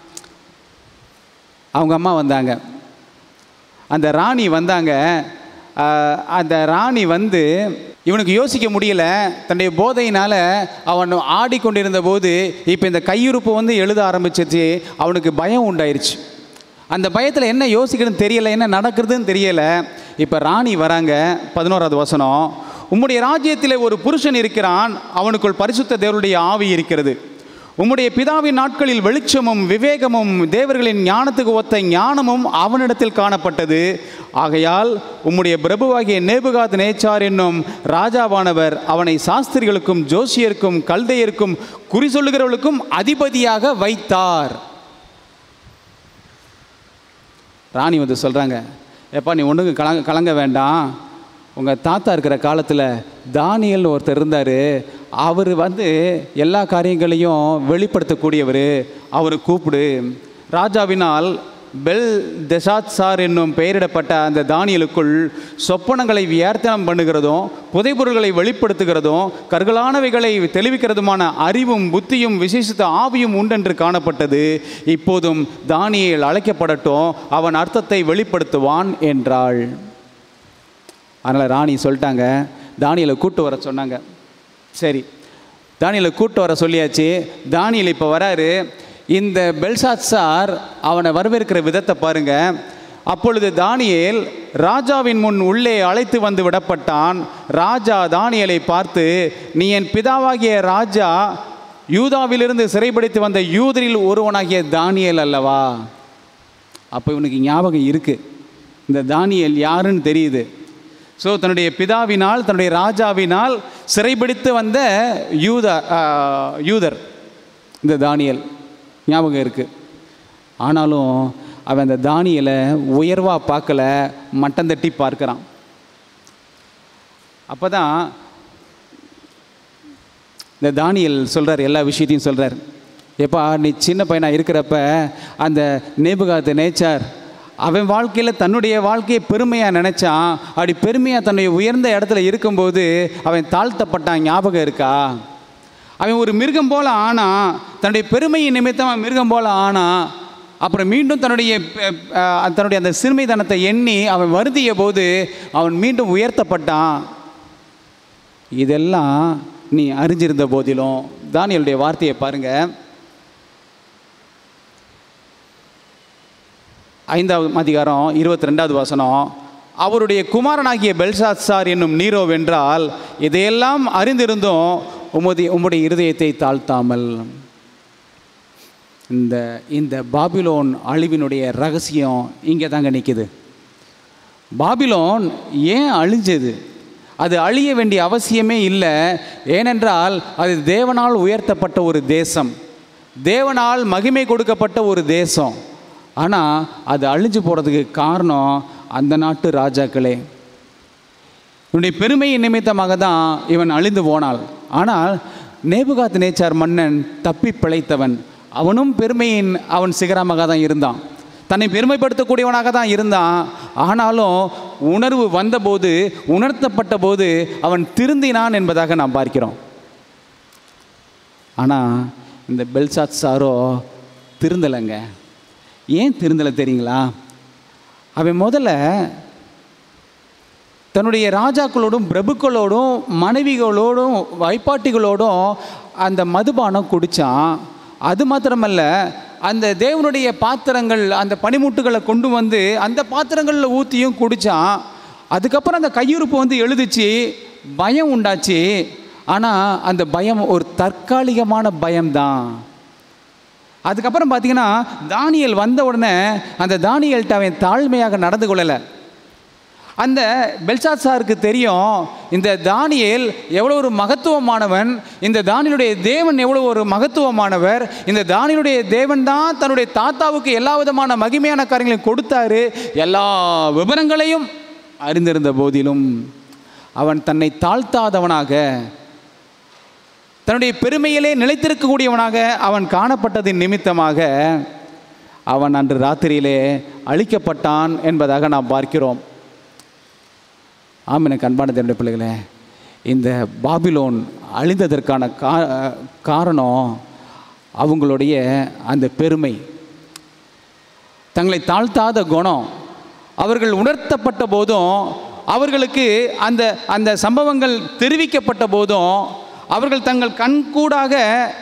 [SPEAKER 1] அவங்க அம்மா வந்தாங்க அந்த ராணி வந்தாங்க ஆஹ், அந்த ராணி வந்து இவனுக்கு யோசிக்க முடியல தன்னுடைய போதையினால் அவன் ஆடிக்கொண்டிருந்த போது இப்போ இந்த கையுறுப்பு வந்து எழுத ஆரம்பிச்சிச்சு அவனுக்கு பயம் உண்டாயிருச்சு அந்த பயத்தில் என்ன யோசிக்கிறதுன்னு தெரியல என்ன நடக்கிறதுன்னு தெரியல இப்போ ராணி வராங்க பதினோராவது வசனம் உம்முடைய ராஜ்யத்திலே ஒரு புருஷன் இருக்கிறான் அவனுக்குள் பரிசுத்த தேவனுடைய ஆவி இருக்கிறது உம்முடைய பிதாவின் நாட்களில் வெளிச்சமும் விவேகமும் தேவர்களின் ஞானத்துக்கு ஒத்த ஞானமும் அவனிடத்தில் காணப்பட்டது ஆகையால் உம்முடைய பிரபுவாகிய நேபுகாத் நேச்சார் என்னும் ராஜாவானவர் அவனை சாஸ்திரிகளுக்கும் ஜோசியருக்கும் கல்தையருக்கும் குறி சொல்லுகிறவர்களுக்கும் அதிபதியாக வைத்தார் ராணி வந்து சொல்கிறாங்க ஏப்பா நீ ஒன்றுக்கு கலங்க கலங்க வேண்டாம் உங்கள் தாத்தா இருக்கிற காலத்தில் தானியல்னு ஒருத்தர் இருந்தார் அவர் வந்து எல்லா காரியங்களையும் வெளிப்படுத்தக்கூடியவர் அவரை கூப்பிடு ராஜாவினால் பெல் தெசாத் சார் என்னும் பெயரிடப்பட்ட அந்த தானியலுக்குள் சொப்பனங்களை வியார்த்தனம் பண்ணுகிறதும் புதைபொருள்களை வெளிப்படுத்துகிறதும் கற்களானவைகளை தெளிவிக்கிறதுமான அறிவும் புத்தியும் விசேஷித்த ஆவியும் உண்டென்று காணப்பட்டது இப்போதும் தானியேல் அழைக்கப்படட்டும் அவன் அர்த்தத்தை வெளிப்படுத்துவான் என்றாள் அதனால் ராணி சொல்லிட்டாங்க தானியலை கூட்டு வர சொன்னாங்க சரி தானியலை கூட்டு வர சொல்லியாச்சு தானியல் இப்போ வராரு இந்த பெல்சாத் சார் அவனை வரவேற்கிற விதத்தை பாருங்க அப்பொழுது தானியேல் ராஜாவின் முன் உள்ளே அழைத்து வந்து விடப்பட்டான் ராஜா தானியலை பார்த்து நீ என் பிதாவாகிய ராஜா யூதாவிலிருந்து சிறைபிடித்து வந்த யூதரில் ஒருவனாகிய தானியேல் அல்லவா அப்போ இவனுக்கு ஞாபகம் இருக்கு இந்த தானியேல் யாருன்னு தெரியுது ஸோ தன்னுடைய பிதாவினால் தன்னுடைய ராஜாவினால் சிறைபிடித்து வந்த யூத ஆ, யூதர் இந்த தானியல் ஞாபகம் இருக்கு ஆனாலும் அவன் அந்த தானியலை உயர்வாக பார்க்கல மட்டம் தட்டி பார்க்குறான் அப்போ தான் இந்த தானியல் சொல்கிறார் எல்லா விஷயத்தையும் சொல்கிறார் எப்பா நீ சின்ன பையனாக இருக்கிறப்ப அந்த நேபுகாத்து நேச்சார் அவன் வாழ்க்கையில் தன்னுடைய வாழ்க்கையை பெருமையாக நினச்சான் அப்படி பெருமையாக தன்னுடைய உயர்ந்த இடத்துல இருக்கும்போது அவன் தாழ்த்தப்பட்டான் ஞாபகம் இருக்கா அவன் ஒரு மிருகம் போல ஆனான் தன்னுடைய பெருமையின் நிமித்தம் அவன் மிருகம் போல ஆனான் அப்புறம் மீண்டும் தன்னுடைய அஹ், அஹ், தன்னுடைய அந்த சிறுமைத்தனத்தை எண்ணி அவன் வருந்திய போது அவன் மீண்டும் உயர்த்தப்பட்டான் இதெல்லாம் நீ அறிஞ்சிருந்த போதிலும் தானியலுடைய வார்த்தையை பாருங்க ஐந்தாவது அதிகாரம் இருபத்தி ரெண்டாவது வசனம் அவருடைய குமாரனாகிய பெல்சாத்சார் என்னும் நீரோ வென்றால் இதையெல்லாம் அறிந்திருந்தும் உமது உம்முடைய இருதயத்தை தாழ்த்தாமல் இந்த இந்த பாபிலோன் அழிவினுடைய ரகசியம் இங்கே தாங்க நிற்குது பாபிலோன் ஏன் அழிஞ்சது அது அழிய வேண்டிய அவசியமே இல்லை ஏனென்றால் அது தேவனால் உயர்த்தப்பட்ட ஒரு தேசம் தேவனால் மகிமை கொடுக்கப்பட்ட ஒரு தேசம் ஆனால் அது அழிஞ்சு போகிறதுக்கு காரணம் அந்த நாட்டு ராஜாக்களே இவனுடைய பெருமையின் நிமித்தமாக தான் இவன் அழிந்து போனாள் ஆனால் நேபுகாத் நேச்சார் மன்னன் தப்பி பிழைத்தவன் அவனும் பெருமையின் அவன் சிகரமாக தான் இருந்தான் தன்னை பெருமைப்படுத்தக்கூடியவனாக தான் இருந்தான் ஆனாலும் உணர்வு வந்தபோது உணர்த்தப்பட்ட போது அவன் திருந்தினான் என்பதாக நாம் பார்க்கிறோம் ஆனால் இந்த பெல்சாத் சாரோ திருந்தலைங்க ஏன் திருந்தலை தெரியுங்களா அவன் முதல்ல தன்னுடைய ராஜாக்களோடும் பிரபுக்களோடும் மனைவிகளோடும் வைப்பாட்டிகளோடும் அந்த மதுபானம் குடித்தான் அது மாத்திரமல்ல அந்த தேவனுடைய பாத்திரங்கள் அந்த பனிமுட்டுகளை கொண்டு வந்து அந்த பாத்திரங்களில் ஊற்றியும் குடித்தான் அதுக்கப்புறம் அந்த கையிருப்பு வந்து எழுதுச்சு பயம் உண்டாச்சு ஆனால் அந்த பயம் ஒரு தற்காலிகமான பயம்தான் அதுக்கப்புறம் பார்த்தீங்கன்னா தானியல் வந்த உடனே அந்த தானியல்கிட்ட அவன் தாழ்மையாக நடந்து கொள்ளலை அந்த பெல்சாத் சாருக்கு தெரியும் இந்த தானியேல் எவ்வளோ ஒரு மகத்துவமானவன் இந்த தானியலுடைய தேவன் எவ்வளோ ஒரு மகத்துவமானவர் இந்த தானியலுடைய தேவன் தான் தன்னுடைய தாத்தாவுக்கு எல்லா விதமான மகிமையான காரியங்களையும் கொடுத்தாரு எல்லா விவரங்களையும் அறிந்திருந்த போதிலும் அவன் தன்னை தாழ்த்தாதவனாக தன்னுடைய பெருமையிலே நிலைத்திருக்கக்கூடியவனாக அவன் காணப்பட்டதின் நிமித்தமாக அவன் அன்று ராத்திரியிலே அழிக்கப்பட்டான் என்பதாக நாம் பார்க்கிறோம் ஆம் எனக்கு அன்பான தேவனுடைய பிள்ளைகளே இந்த பாபிலோன் அழிந்ததற்கான கா காரணம் அவங்களுடைய அந்த பெருமை தங்களை தாழ்த்தாத குணம் அவர்கள் உணர்த்தப்பட்ட போதும் அவர்களுக்கு அந்த அந்த சம்பவங்கள் தெரிவிக்கப்பட்ட போதும் அவர்கள் தங்கள் கண்கூடாக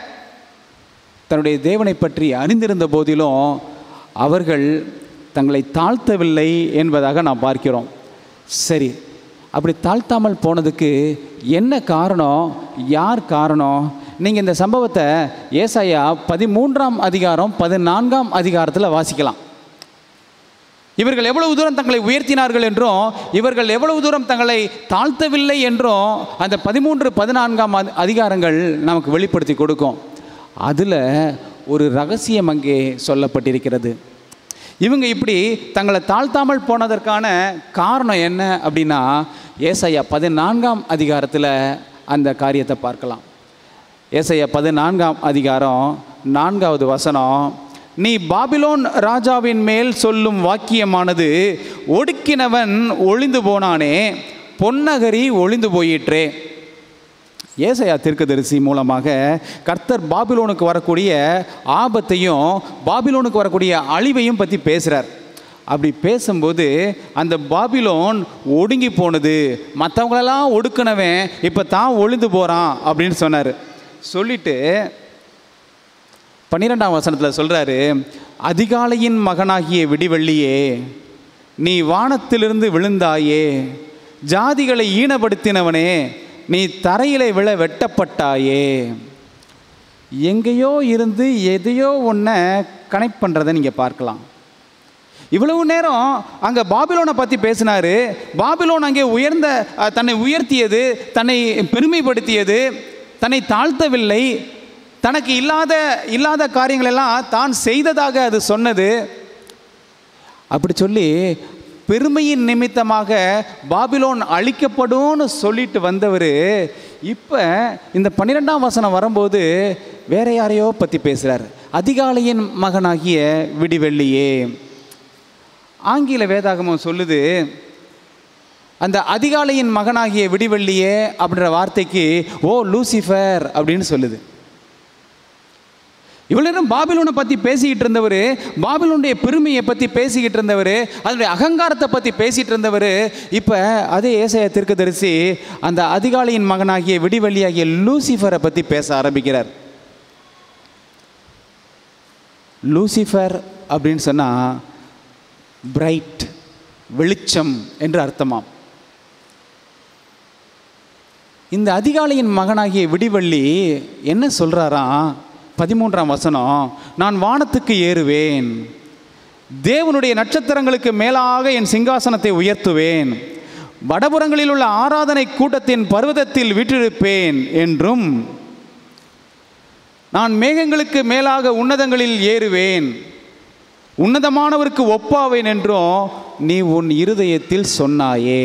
[SPEAKER 1] தன்னுடைய தேவனை பற்றி அறிந்திருந்த போதிலும் அவர்கள் தங்களை தாழ்த்தவில்லை என்பதாக நாம் பார்க்கிறோம் சரி அப்படி தாழ்த்தாமல் போனதுக்கு என்ன காரணம் யார் காரணம் நீங்கள் இந்த சம்பவத்தை ஏசாயா பதிமூன்றாம் அதிகாரம் பதினான்காம் அதிகாரத்தில் வாசிக்கலாம் இவர்கள் எவ்வளவு தூரம் தங்களை உயர்த்தினார்கள் என்றும் இவர்கள் எவ்வளவு தூரம் தங்களை தாழ்த்தவில்லை என்றும் அந்த பதிமூன்று பதினான்காம் அதி- அதிகாரங்கள் நமக்கு வெளிப்படுத்தி கொடுக்கும் அதில் ஒரு ரகசியம் அங்கே சொல்லப்பட்டிருக்கிறது இவங்க இப்படி தங்களை தாழ்த்தாமல் போனதற்கான காரணம் என்ன அப்படின்னா ஏசாயா பதினான்காம் அதிகாரத்தில் அந்த காரியத்தை பார்க்கலாம் ஏசாயா பதினான்காம் அதிகாரம் நான்காவது வசனம் நீ பாபிலோன் ராஜாவின் மேல் சொல்லும் வாக்கியமானது ஒடுக்கினவன் ஒளிந்து போனானே பொன்னகரி ஒளிந்து போயிற்றே ஏசையா தீர்க்கதரிசி மூலமாக கர்த்தர் பாபிலோனுக்கு வரக்கூடிய ஆபத்தையும் பாபிலோனுக்கு வரக்கூடிய அழிவையும் பற்றி பேசுகிறார் அப்படி பேசும்போது அந்த பாபிலோன் ஒடுங்கி போனது மற்றவங்களெல்லாம் ஒடுக்கினவன் இப்போ தான் ஒளிந்து போகிறான் அப்படின்னு சொன்னார் சொல்லிட்டு பன்னிரெண்டாம் வசனத்தில் சொல்கிறாரு அதிகாலையின் மகனாகிய விடிவெள்ளியே நீ வானத்திலிருந்து விழுந்தாயே ஜாதிகளை ஈனப்படுத்தினவனே நீ தரையிலே விழ வெட்டப்பட்டாயே எங்கேயோ இருந்து எதையோ ஒன்றை கனெக்ட் பண்ணுறதை நீங்கள் பார்க்கலாம் இவ்வளவு நேரம் அங்கே பாபிலோனை பற்றி பேசினாரு பாபிலோன் அங்கே உயர்ந்த அஹ், தன்னை உயர்த்தியது தன்னை பெருமைப்படுத்தியது தன்னை தாழ்த்தவில்லை தனக்கு இல்லாத இல்லாத காரியங்கள் எல்லாம் தான் செய்ததாக அது சொன்னது அப்படி சொல்லி பெருமையின் நிமித்தமாக பாபிலோன் அழிக்கப்படும்னு சொல்லிட்டு வந்தவர் இப்போ இந்த பன்னிரெண்டாம் வசனம் வரும்போது வேற யாரையோ பற்றி பேசுகிறார் அதிகாலையின் மகனாகிய விடிவெள்ளியே ஆங்கில வேதாகமம் சொல்லுது அந்த அதிகாலையின் மகனாகிய விடிவெள்ளியே அப்படின்ற வார்த்தைக்கு ஓ லூசிஃபர் அப்படின்னு சொல்லுது இவ்வளோ நேரம் பாபிலோனை பற்றி பேசிக்கிட்டு இருந்தவர் பாபிலோனுடைய பெருமையை பற்றி பேசிக்கிட்டு இருந்தவர் அதனுடைய அகங்காரத்தை பற்றி பேசிகிட்டு இருந்தவர் இப்போ அதே ஏசாய தீர்க்கதரிசி அந்த அதிகாலையின் மகனாகிய விடிவெள்ளியாகிய லூசிஃபரை பற்றி பேச ஆரம்பிக்கிறார் லூசிஃபர் அப்படின்னு சொன்னால் பிரைட் வெளிச்சம் என்று அர்த்தமாம் இந்த அதிகாலையின் மகனாகிய விடிவள்ளி என்ன சொல்கிறாராம் பதிமூன்றாம் வசனம் நான் வானத்துக்கு ஏறுவேன் தேவனுடைய நட்சத்திரங்களுக்கு மேலாக என் சிங்காசனத்தை உயர்த்துவேன் வடபுறங்களில் உள்ள ஆராதனை கூட்டத்தின் பர்வதத்தில் விட்டிருப்பேன் என்றும் நான் மேகங்களுக்கு மேலாக உன்னதங்களில் ஏறுவேன் உன்னதமானவருக்கு ஒப்பாவேன் என்றும் நீ உன் இருதயத்தில் சொன்னாயே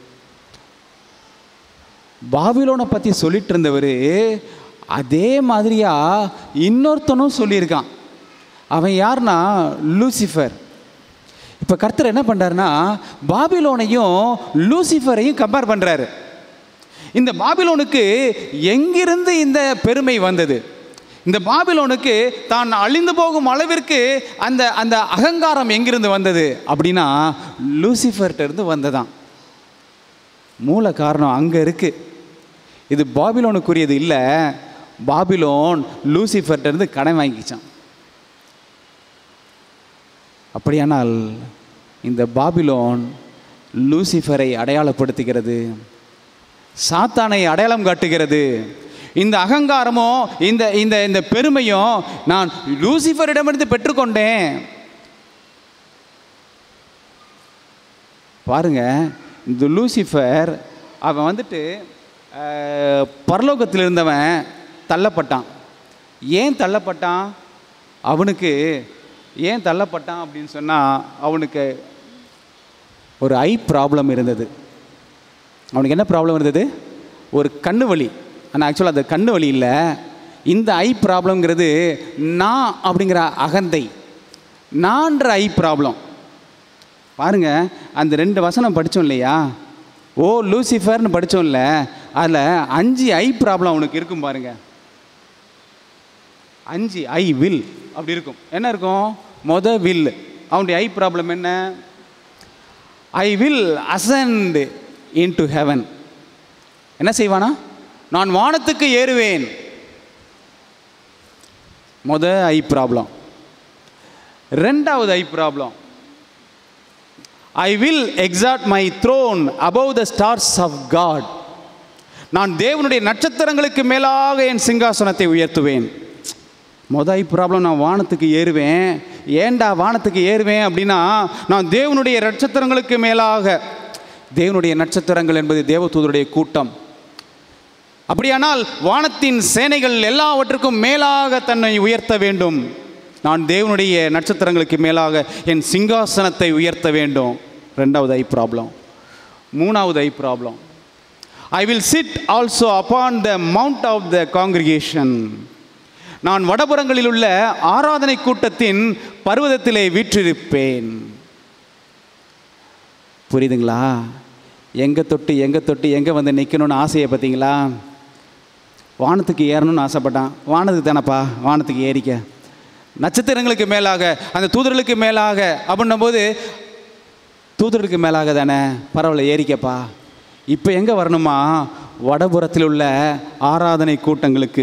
[SPEAKER 1] பாபிலோனை பற்றி சொல்லிட்டு இருந்தவர் அதே மாதிரியா இன்னொருத்தனும் சொல்லியிருக்கான் அவன் யாருன்னா லூசிஃபர் இப்போ கர்த்தர் என்ன பண்ணுறாருன்னா பாபிலோனையும் லூசிஃபரையும் கம்பேர் பண்ணுறாரு இந்த பாபிலோனுக்கு எங்கிருந்து இந்த பெருமை வந்தது இந்த பாபிலோனுக்கு தான் அழிந்து போகும் அளவிற்கு அந்த அந்த அகங்காரம் எங்கிருந்து வந்தது அப்படின்னா லூசிஃபர்கிட்ட இருந்து வந்ததான் மூல காரணம் அங்கே இருக்குது இது பாபிலோனுக்குரியது இல்லை பாபிலோன் லூசிஃபர்கிட்ட இருந்து கடன் வாங்கிச்சான் அப்படியானால் இந்த பாபிலோன் லூசிஃபரை அடையாளப்படுத்துகிறது சாத்தானை அடையாளம் காட்டுகிறது இந்த அகங்காரமோ இந்த இந்த இந்த பெருமையும் நான் லூசிஃபரிடமிருந்து பெற்றுக்கொண்டேன் பாருங்க இந்த லூசிஃபர் அவன் வந்துட்டு அஹ், பரலோகத்தில் இருந்தவன் தள்ளப்பட்டான் ஏன் தள்ளப்பட்டான் அவனுக்கு ஏன் தள்ளப்பட்டான் அப்படின்னு சொன்னால் அவனுக்கு ஒரு ஐ ப்ராப்ளம் இருந்தது அவனுக்கு என்ன ப்ராப்ளம் இருந்தது ஒரு கண்ணு வலி ஆனால் ஆக்சுவலாக அது கண்ணு வலி இல்லை இந்த ஐ ப்ராப்ளம்ங்கிறது நான் அப்படிங்கிற அகந்தை நான்ற ஐ ப்ராப்ளம் பாருங்க அந்த ரெண்டு வசனம் படித்தோம் இல்லையா ஓ லூசிஃபர்னு படித்தோம்ல அதில் அஞ்சு ஐ ப்ராப்ளம் அவனுக்கு இருக்கும் பாருங்க அஞ்சு ஐ வில் அப்படி இருக்கும் என்ன இருக்கும் மொத வில் அவனுடைய ஐ ப்ராப்ளம் என்ன I will ascend into heaven என்ன செய்வானா நான் வானத்துக்கு ஏறுவேன் முத ஐ ப்ராப்ளம் ரெண்டாவது I problem I will exalt my throne above the stars of God நான் தேவனுடைய நட்சத்திரங்களுக்கு மேலாக என் சிங்காசனத்தை உயர்த்துவேன் மொத ஐ ப்ராப்ளம் நான் வானத்துக்கு ஏறுவேன் ஏன்டா வானத்துக்கு ஏறுவேன் அப்படின்னா நான் தேவனுடைய நட்சத்திரங்களுக்கு மேலாக தேவனுடைய நட்சத்திரங்கள் என்பது தேவதூதருடைய கூட்டம் அப்படியானால் வானத்தின் சேனைகள் எல்லாவற்றுக்கும் மேலாக தன்னை உயர்த்த வேண்டும் நான் தேவனுடைய நட்சத்திரங்களுக்கு மேலாக என் சிங்காசனத்தை உயர்த்த வேண்டும் ரெண்டாவது ஐ ப்ராப்ளம் மூணாவது I problem I will sit also upon the mount of the congregation நான் வடபுறங்களில் உள்ள ஆராதனை கூட்டத்தின் பர்வதத்திலே வீற்றிருப்பேன் புரியுதுங்களா எங்கே தொட்டு எங்கே தொட்டு எங்கே வந்து நிற்கணும்னு ஆசையை பார்த்தீங்களா வானத்துக்கு ஏறணும்னு ஆசைப்பட்டான் வானத்துக்கு தானப்பா வானத்துக்கு ஏறிக்க நட்சத்திரங்களுக்கு மேலாக அந்த தூதர்களுக்கு மேலாக அப்படின்னும் போது தூதர்களுக்கு மேலாக தானே பரவாயில்ல ஏறிக்கப்பா இப்போ எங்கே வரணுமா வடபுறத்தில் உள்ள ஆராதனை கூட்டங்களுக்கு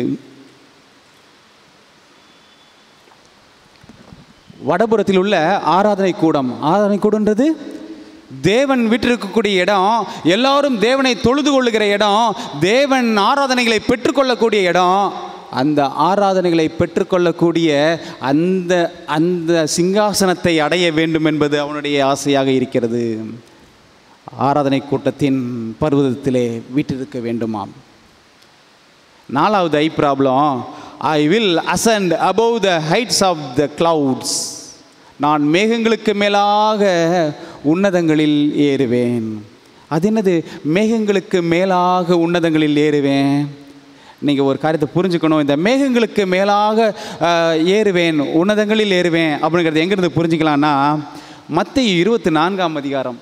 [SPEAKER 1] வடபுறத்தில் உள்ள ஆராதனை கூடம் ஆராதனை கூடன்றது தேவன் வீட்டிருக்கக்கூடிய இடம் எல்லாரும் தேவனை தொழுது கொள்ளுகிற இடம் தேவன் ஆராதனைகளை பெற்றுக்கொள்ளக்கூடிய இடம் அந்த ஆராதனைகளை பெற்றுக்கொள்ளக்கூடிய அந்த அந்த சிங்காசனத்தை அடைய வேண்டும் என்பது அவனுடைய ஆசையாக இருக்கிறது ஆராதனை கூட்டத்தின் பர்வதத்திலே வீட்டிருக்க வேண்டுமாம் நாலாவது I problem I will ascend above the heights of the clouds நான் மேகங்களுக்கு மேலாக உன்னதங்களில் ஏறுவேன் அது என்னது மேகங்களுக்கு மேலாக உன்னதங்களில் ஏறுவேன் நீங்கள் ஒரு காரியத்தை புரிஞ்சுக்கணும் இந்த மேகங்களுக்கு மேலாக அஹ், ஏறுவேன் உன்னதங்களில் ஏறுவேன் அப்படிங்கிறது எங்கேருந்து புரிஞ்சுக்கலாம்னா மத்திய இருபத்தி நான்காம் அதிகாரம்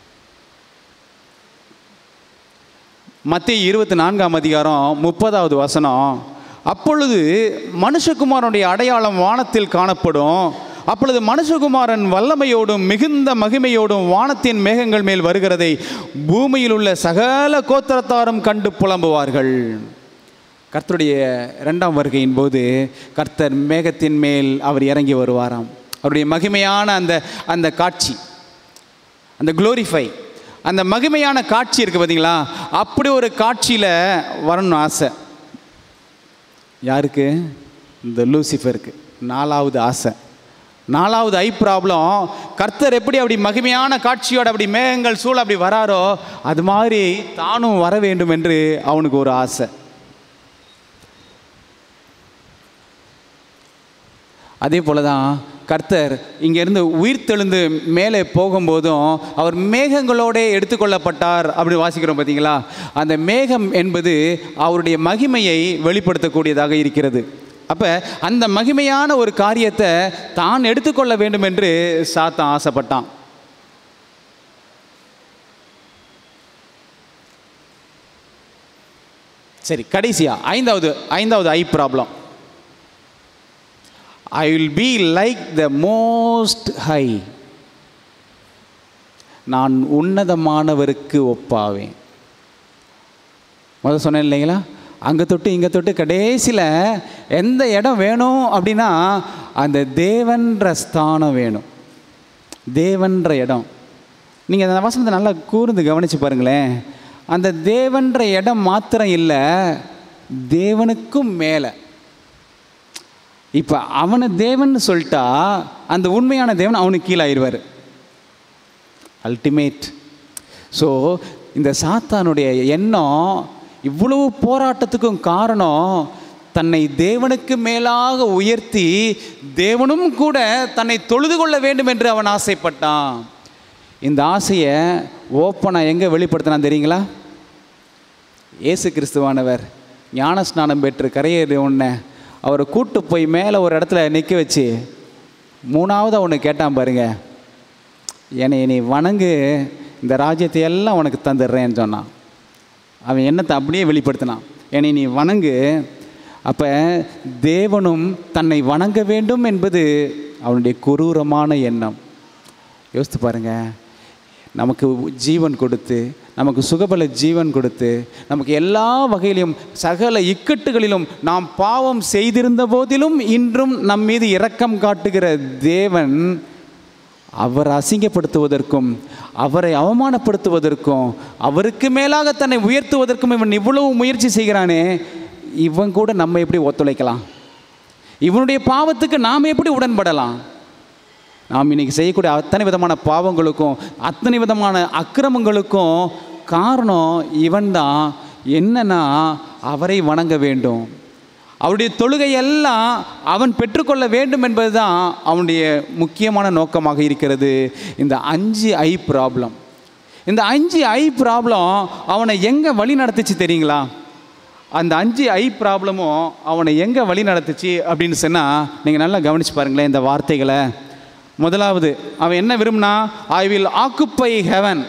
[SPEAKER 1] மத்திய இருபத்தி நான்காம் அதிகாரம் முப்பதாவது வசனம் அப்பொழுது மனுஷகுமாரனுடைய அடையாளம் வானத்தில் காணப்படும் அப்பொழுது மனுஷகுமாரன் வல்லமையோடும் மிகுந்த மகிமையோடும் வானத்தின் மேகங்கள் மேல் வருகிறதை பூமியில் உள்ள சகல கோத்திரத்தாரும் கண்டு புலம்புவார்கள் கர்த்தருடைய இரண்டாம் வருகையின் போது கர்த்தர் மேகத்தின் மேல் அவர் இறங்கி வருவாராம் அவருடைய மகிமையான அந்த அந்த காட்சி அந்த குளோரிஃபை அந்த மகிமையான காட்சி இருக்குது பார்த்தீங்களா அப்படி ஒரு காட்சியில் வரணும்னு ஆசை யாருக்கு இந்த லூசிஃபருக்கு நாலாவது ஆசை நாலாவது ஐ ப்ராப்ளம் கர்த்தர் எப்படி அப்படி மகிமையான காட்சியோட அப்படி மேகங்கள் சூழ அப்படி வராரோ அது மாதிரி தானும் வர வேண்டும் என்று அவனுக்கு ஒரு ஆசை அதே போல தான் கர்த்தர் இங்கேருந்து உயிர்த்தெழுந்து மேலே போகும்போதும் அவர் மேகங்களோடே எடுத்துக்கொள்ளப்பட்டார் அப்படி வாசிக்கிறோம் பார்த்தீங்களா அந்த மேகம் என்பது அவருடைய மகிமையை வெளிப்படுத்தக்கூடியதாக இருக்கிறது அப்போ அந்த மகிமையான ஒரு காரியத்தை தான் எடுத்துக்கொள்ள வேண்டும் என்று சாத்தான் ஆசைப்பட்டான் சரி கடைசியா ஐந்தாவது ஐந்தாவது I problem I will be like the most high நான் உன்னதமானவருக்கு ஒப்பாவேன் முதல் சொன்னேன் இல்லைங்களா அங்கே தொட்டு இங்கே தொட்டு கடைசியில் எந்த இடம் வேணும் அப்படின்னா அந்த தேவன்ற ஸ்தானம் வேணும் தேவன்ற இடம் நீங்கள் அந்த வசனத்தை நல்லா கூர்ந்து கவனித்து பாருங்களேன் அந்த தேவன்ற இடம் மாத்திரம் இல்லை தேவனுக்கும் மேலே இப்போ அவனை தேவன் சொல்லிட்டா அந்த உண்மையான தேவன் அவனுக்கு கீழாயிருவார் அல்டிமேட் ஸோ இந்த சாத்தானுடைய எண்ணம் இவ்வளவு போராட்டத்துக்கும் காரணம் தன்னை தேவனுக்கு மேலாக உயர்த்தி தேவனும் கூட தன்னை தொழுது கொள்ள வேண்டும் என்று அவன் ஆசைப்பட்டான் இந்த ஆசையை ஓப்பனாக எங்கே வெளிப்படுத்தினான் தெரியுங்களா இயேசு கிறிஸ்துவானவர் ஞான ஸ்நானம் பெற்று கரையேறி உன்னை அவரை கூட்டு போய் மேலே ஒரு இடத்துல நிற்க வச்சு மூணாவது அவனு கேட்டான் பாருங்க என்னை நீ வணங்கு இந்த ராஜ்யத்தை எல்லாம் உனக்கு தந்துடுறேன்னு சொன்னான் அவன் என்னத்தை அப்படியே வெளிப்படுத்தினான் என்னை நீ வணங்கு அப்போ தேவனும் தன்னை வணங்க வேண்டும் என்பது அவனுடைய கொடூரமான எண்ணம் யோசித்து பாருங்க நமக்கு ஜீவன் கொடுத்து நமக்கு சுகபல ஜீவன் கொடுத்து நமக்கு எல்லா வகையிலும் சகல இக்கட்டுகளிலும் நாம் பாவம் செய்திருந்த போதிலும் இன்றும் நம் மீது இரக்கம் காட்டுகிற தேவன் அவரை அசிங்கப்படுத்துவதற்கும் அவரை அவமானப்படுத்துவதற்கும் அவருக்கு மேலாக தன்னை உயர்த்துவதற்கும் இவன் இவ்வளவு முயற்சி செய்கிறானே இவன் கூட நம்ம எப்படி ஒத்துழைக்கலாம் இவனுடைய பாவத்துக்கு நாம் எப்படி உடன்படலாம் நாம் இன்னைக்கு செய்யக்கூடிய அத்தனை விதமான பாவங்களுக்கும் அத்தனை விதமான அக்கிரமங்களுக்கும் காரணம் இவன்தான் என்னன்னா அவரை வணங்க வேண்டும் அவருடைய தொழுகையெல்லாம் அவன் பெற்றுக்கொள்ள வேண்டும் என்பதுதான் அவனுடைய முக்கியமான நோக்கமாக இருக்கிறது இந்த அஞ்சு ஐ ப்ராப்ளம் இந்த அஞ்சு ஐ ப்ராப்ளம் அவனை எங்கே வழி நடத்துச்சு தெரியுங்களா அந்த அஞ்சு ஐ ப்ராப்ளமும் அவனை எங்கே வழி நடத்துச்சு அப்படின்னு சொன்னால் நீங்கள் நல்லா கவனிச்சு பாருங்களேன் இந்த வார்த்தைகளை முதலாவது அவன் என்ன விரும்பினா ஐ வில் ஆக்குப்பை ஹெவன்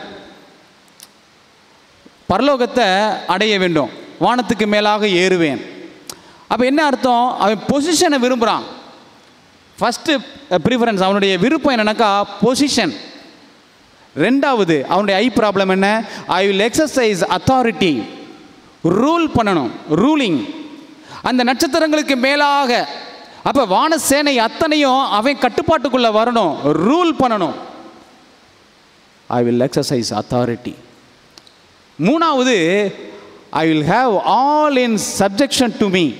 [SPEAKER 1] பரலோகத்தை அடைய வேண்டும் வானத்துக்கு மேலாக ஏறுவேன் அப்போ என்ன அர்த்தம் அவன் பொசிஷனை விரும்புகிறான் ஃபஸ்ட்டு ப்ரிஃபரன்ஸ் அவனுடைய விருப்பம் என்னன்னாக்கா பொசிஷன் ரெண்டாவது அவனுடைய ஐ ப்ராப்ளம் என்ன I will exercise authority rule பண்ணணும் ரூலிங் அந்த நட்சத்திரங்களுக்கு மேலாக அப்போ வானசேனை அத்தனையும் அவன் கட்டுப்பாட்டுக்குள்ளே வரணும் ரூல் பண்ணணும் ஐ வில் எக்ஸசைஸ் அத்தாரிட்டி மூணாவது I will have all in subjection to me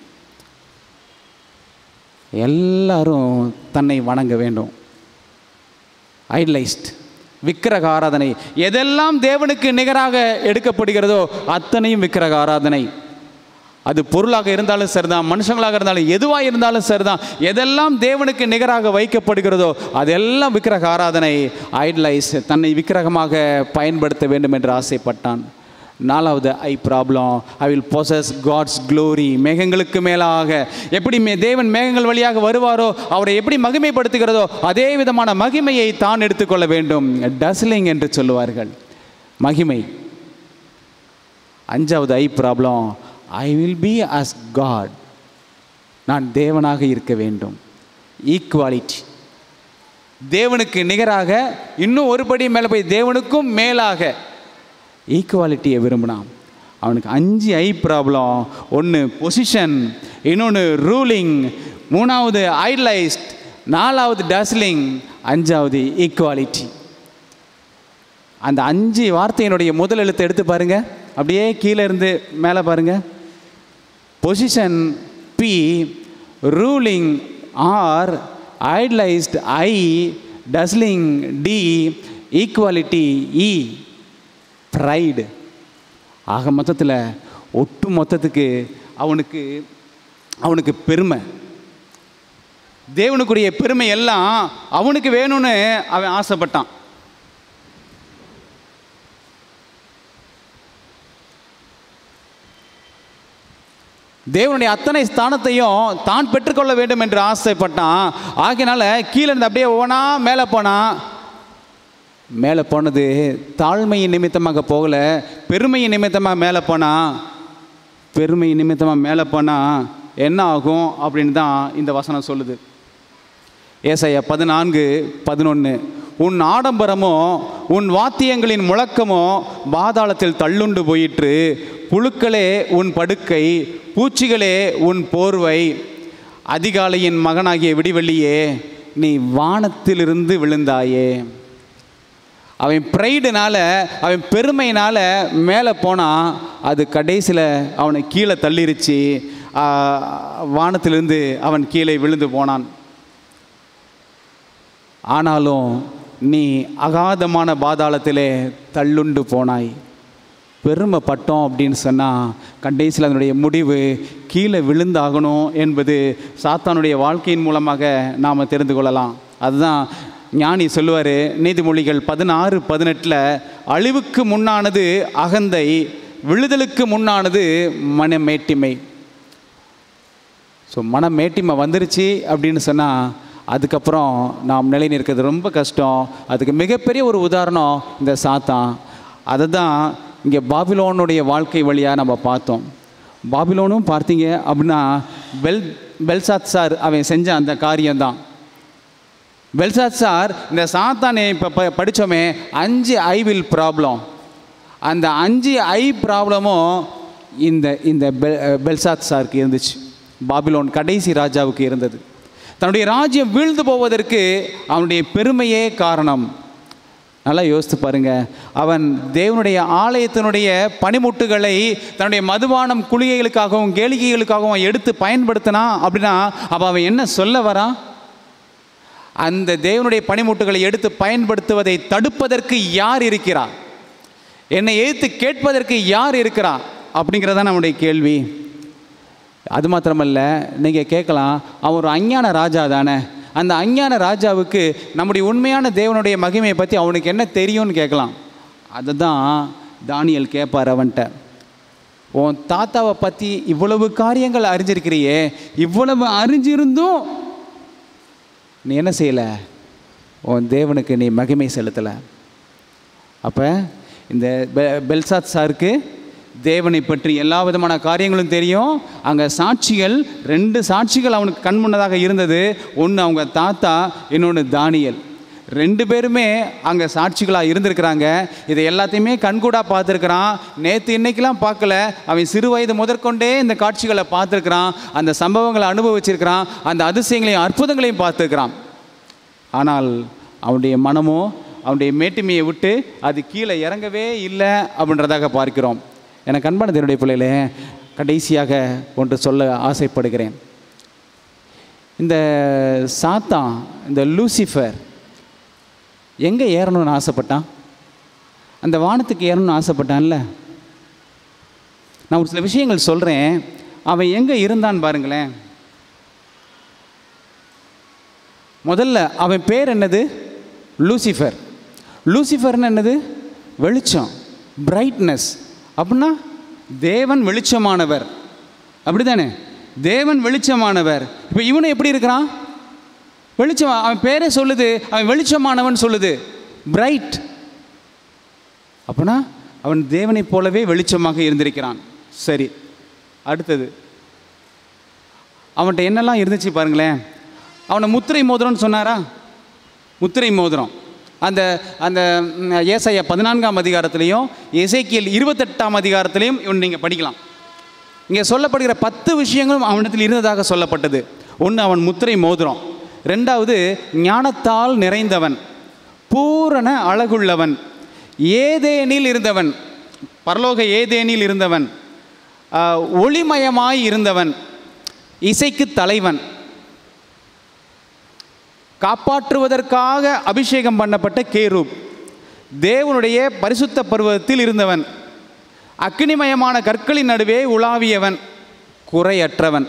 [SPEAKER 1] எல்லாரும் தன்னை வணங்க வேண்டும் ஐடலைஸ்ட் விக்கிரக ஆராதனை எதெல்லாம் தேவனுக்கு நிகராக எடுக்கப்படுகிறதோ அத்தனையும் விக்கிரக ஆராதனை அது பொருளாக இருந்தாலும் சரிதான் மனுஷங்களாக இருந்தாலும் எதுவாக இருந்தாலும் சரிதான் எதெல்லாம் தேவனுக்கு நிகராக வைக்கப்படுகிறதோ அதெல்லாம் விக்கிரக ஆராதனை ஐடலைஸ் தன்னை விக்கிரகமாக பயன்படுத்த வேண்டும் என்று ஆசைப்பட்டான் நாலாவது I problem I will possess God's glory மேகங்களுக்கு மேலாக எப்படி மே தேவன் மேகங்கள் வழியாக வருவாரோ அவரை எப்படி மகிமைப்படுத்துகிறதோ அதே விதமான மகிமையை தான் எடுத்துக்கொள்ள வேண்டும் டஸ்லிங் என்று சொல்லுவார்கள் மகிமை அஞ்சாவது I problem I will be as God நான் தேவனாக இருக்க வேண்டும் ஈக்குவாலிட்டி தேவனுக்கு நிகராக இன்னும் ஒரு படி மேலே போய் தேவனுக்கும் மேலாக ஈக்குவாலிட்டியை விரும்பினான் அவனுக்கு அஞ்சு ஐ ப்ராப்ளம் ஒன்று பொசிஷன் இன்னொன்று ரூலிங் மூணாவது ஐடலைஸ்ட் நாலாவது டஸ்லிங் அஞ்சாவது ஈக்குவாலிட்டி அந்த அஞ்சு வார்த்தையினுடைய முதல் எழுத்தை எடுத்து பாருங்க அப்படியே கீழே இருந்து மேலே பாருங்க position B ruling R idolised I dazzling D equality E pride ஆக மொத்தத்தில் ஒட்டு மொத்தத்துக்கு அவனுக்கு அவனுக்கு பெருமை தேவனுக்குரிய பெருமை எல்லாம் அவனுக்கு வேணும்னு அவன் ஆசைப்பட்டான் தேவனுடைய அத்தனை ஸ்தானத்தையும் தான் பெற்றுக்கொள்ள வேண்டும் என்று ஆசைப்பட்டான் ஆகையினால கீழே இருந்து அப்படியே ஓனா மேலே போனான் மேலே போனது தாழ்மையின் நிமித்தமாக போகல பெருமையின் நிமித்தமாக மேலே போனான் பெருமையின் நிமித்தமாக மேலே போனால் என்ன ஆகும் அப்படின்னு தான் இந்த வசனம் சொல்லுது ஏசாயா பதினான்கு பதினொன்று உன் ஆடம்பரமோ உன் வாத்தியங்களின் முழக்கமோ பாதாளத்தில் தள்ளுண்டு போயிற்று புழுக்களே உன் படுக்கை பூச்சிகளே உன் போர்வை அதிகாலையின் மகனாகிய விடிவெள்ளியே நீ வானத்திலிருந்து விழுந்தாயே அவன் ப்ரைடுனால அவன் பெருமையினால மேலே போனான் அது கடைசியில் அவனை கீழே தள்ளிருச்சு ஆ, வானத்திலிருந்து அவன் கீழே விழுந்து போனான் ஆனாலும் நீ அகாதமான பாதாளத்திலே தள்ளுண்டு போனாய் பெருமைப்பட்டோம் அப்படின்னு சொன்னால் கடைசியில் அதனுடைய முடிவு கீழே விழுந்தாகணும் என்பது சாத்தானுடைய வாழ்க்கையின் மூலமாக நாம் தெரிந்து கொள்ளலாம் அதுதான் ஞானி சொல்லுவார் நீதிமொழிகள் பதினாறு பதினெட்டில் அழிவுக்கு முன்னானது அகந்தை விழுதலுக்கு முன்னானது மனமேட்டிமை ஸோ மன மேட்டிமை வந்துருச்சு அப்படின்னு சொன்னால் அதுக்கப்புறம் நாம் நிலை நிற்கிறது ரொம்ப கஷ்டம் அதுக்கு மிகப்பெரிய ஒரு உதாரணம் இந்த சாத்தான் அதை தான் இங்கே பாபிலோனுடைய வாழ்க்கை வழியாக நம்ம பார்த்தோம் பாபிலோனும் பார்த்தீங்க அப்படின்னா பெல் பெல்சாத் சார் அவன் செஞ்ச அந்த காரியம்தான் பெல்சாத் சார் இந்த சாத்தானே இப்போ ப படித்தோமே அஞ்சு ஐ வில் ப்ராப்ளம் அந்த அஞ்சு ஐ ப்ராப்ளமும் இந்த இந்த பெல் பெல்சாத் சாருக்கு இருந்துச்சு பாபிலோன் கடைசி ராஜாவுக்கு இருந்தது தன்னுடைய ராஜ்யம் வீழ்ந்து போவதற்கு அவனுடைய பெருமையே காரணம் நல்லா யோசித்து பாருங்க அவன் தேவனுடைய ஆலயத்தினுடைய பனிமுட்டுகளை தன்னுடைய மதுபானம் குளிகைகளுக்காகவும் கேளிகைகளுக்காகவும் எடுத்து பயன்படுத்தினான் அப்படின்னா அப்போ அவன் என்ன சொல்ல வரான் அந்த தேவனுடைய பனிமுட்டுகளை எடுத்து பயன்படுத்துவதை தடுப்பதற்கு யார் இருக்கிறார் என்னை எதிர்த்து கேட்பதற்கு யார் இருக்கிறா அப்படிங்கிறதான் நம்முடைய கேள்வி அது மாத்திரமல்ல நீங்கள் கேட்கலாம் அவன் ஒரு அஞ்ஞான ராஜா தானே அந்த அஞ்ஞான ராஜாவுக்கு நம்முடைய உண்மையான தேவனுடைய மகிமையை பற்றி அவனுக்கு என்ன தெரியும்னு கேட்கலாம் அதை தான் தானியல் கேட்பார் அவன்கிட்ட உன் தாத்தாவை பற்றி இவ்வளவு காரியங்கள் அறிஞ்சிருக்கிறியே இவ்வளவு அறிஞ்சிருந்தும் நீ என்ன செய்யலை உன் தேவனுக்கு நீ மகிமை செலுத்தலை அப்போ இந்த பெ பெல்சாத் சாருக்கு தேவனை பற்றி எல்லா விதமான காரியங்களும் தெரியும் அங்கே சாட்சிகள் ரெண்டு சாட்சிகள் அவனுக்கு கண் முன்னதாக இருந்தது ஒன்று அவங்க தாத்தா இன்னொன்று தானியல் ரெண்டு பேருமே அங்கே சாட்சிகளாக இருந்திருக்கிறாங்க இதை எல்லாத்தையுமே கண்கூடாக பார்த்துருக்குறான் நேற்று இன்னைக்கெல்லாம் பார்க்கல அவன் சிறு வயது முதற்கொண்டே இந்த காட்சிகளை பார்த்துருக்குறான் அந்த சம்பவங்களை அனுபவிச்சிருக்கிறான் அந்த அதிசயங்களையும் அற்புதங்களையும் பார்த்துருக்குறான் ஆனால் அவனுடைய மனமோ அவனுடைய மேட்டுமையை விட்டு அது கீழே இறங்கவே இல்லை அப்படின்றதாக பார்க்கிறோம் எனக்கு அன்பான என்னுடைய பிள்ளைகளே கடைசியாக ஒன்று சொல்ல ஆசைப்படுகிறேன் இந்த சாத்தான் இந்த லூசிஃபர் எங்கே ஏறணும்னு ஆசைப்பட்டான் அந்த வானத்துக்கு ஏறணும்னு ஆசைப்பட்டான்ல நான் ஒரு சில விஷயங்கள் சொல்கிறேன் அவன் எங்கே இருந்தான் பாருங்களேன் முதல்ல அவன் பேர் என்னது லூசிஃபர் லூசிஃபர்னு என்னது வெளிச்சம் பிரைட்னஸ் அப்படின்னா தேவன் வெளிச்சமானவர் அப்படிதானே தேவன் வெளிச்சமானவர் இப்போ இவனு எப்படி இருக்கிறான் வெளிச்சம் அவன் பேரே சொல்லுது அவன் வெளிச்சமானவன் சொல்லுது பிரைட் அப்பனா அவன் தேவனைப் போலவே வெளிச்சமாக இருந்திருக்கிறான் சரி அடுத்தது அவன்கிட்ட என்னெல்லாம் இருந்துச்சு பாருங்களேன் அவனை முத்திரை மோதிரம்னு சொன்னாரா முத்திரை மோதிரம் அந்த அந்த ம், ஏசாயா பதினான்காம் அதிகாரத்திலையும் எசேக்கியல் இருபத்தெட்டாம் அதிகாரத்திலையும் இவன் நீங்கள் படிக்கலாம் இங்கே சொல்லப்படுகிற பத்து விஷயங்களும் அவனிடத்தில் இருந்ததாக சொல்லப்பட்டது ஒன்று அவன் முத்திரை மோதிரம் ரெண்டாவது ஞானத்தால் நிறைந்தவன் பூரண அழகுள்ளவன் ஏதேனில் இருந்தவன் பரலோக ஏதேனில் இருந்தவன் ஆஹ், ஒளிமயமாய் இருந்தவன் இசைக்கு தலைவன் காப்பாற்றுவதற்காக அபிஷேகம் பண்ணப்பட்ட கேரூப் தேவனுடைய பரிசுத்த பருவத்தில் இருந்தவன் அக்னிமயமான கற்களின் நடுவே உலாவியவன் குறையற்றவன்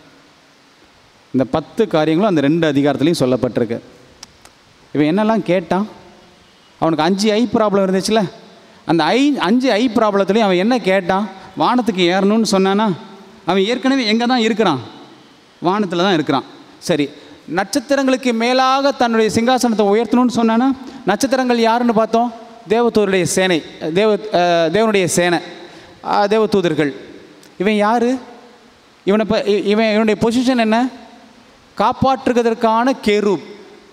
[SPEAKER 1] இந்த பத்து காரியங்களும் அந்த ரெண்டு அதிகாரத்துலையும் சொல்லப்பட்டிருக்கு இவன் என்னெல்லாம் கேட்டான் அவனுக்கு அஞ்சு ஐ ப்ராப்ளம் இருந்துச்சுல அந்த ஐ அஞ்சு ஐ ப்ராப்ளத்துலேயும் அவன் என்ன கேட்டான் வானத்துக்கு ஏறணும்னு சொன்னானா அவன் ஏற்கனவே எங்கே தான் இருக்கிறான் வானத்தில் தான் இருக்கிறான் சரி நட்சத்திரங்களுக்கு மேலாக தன்னுடைய சிங்காசனத்தை உயர்த்தணும்னு சொன்னானா நட்சத்திரங்கள் யாருன்னு பார்த்தோம் தேவதூருடைய சேனை தேவ அஹ், தேவனுடைய சேனை அஹ், தேவதூதர்கள் இவன் யார் இவனை ப இ- இவன் இவனுடைய பொசிஷன் என்ன காப்பாற்றுவதற்கான கேரூப்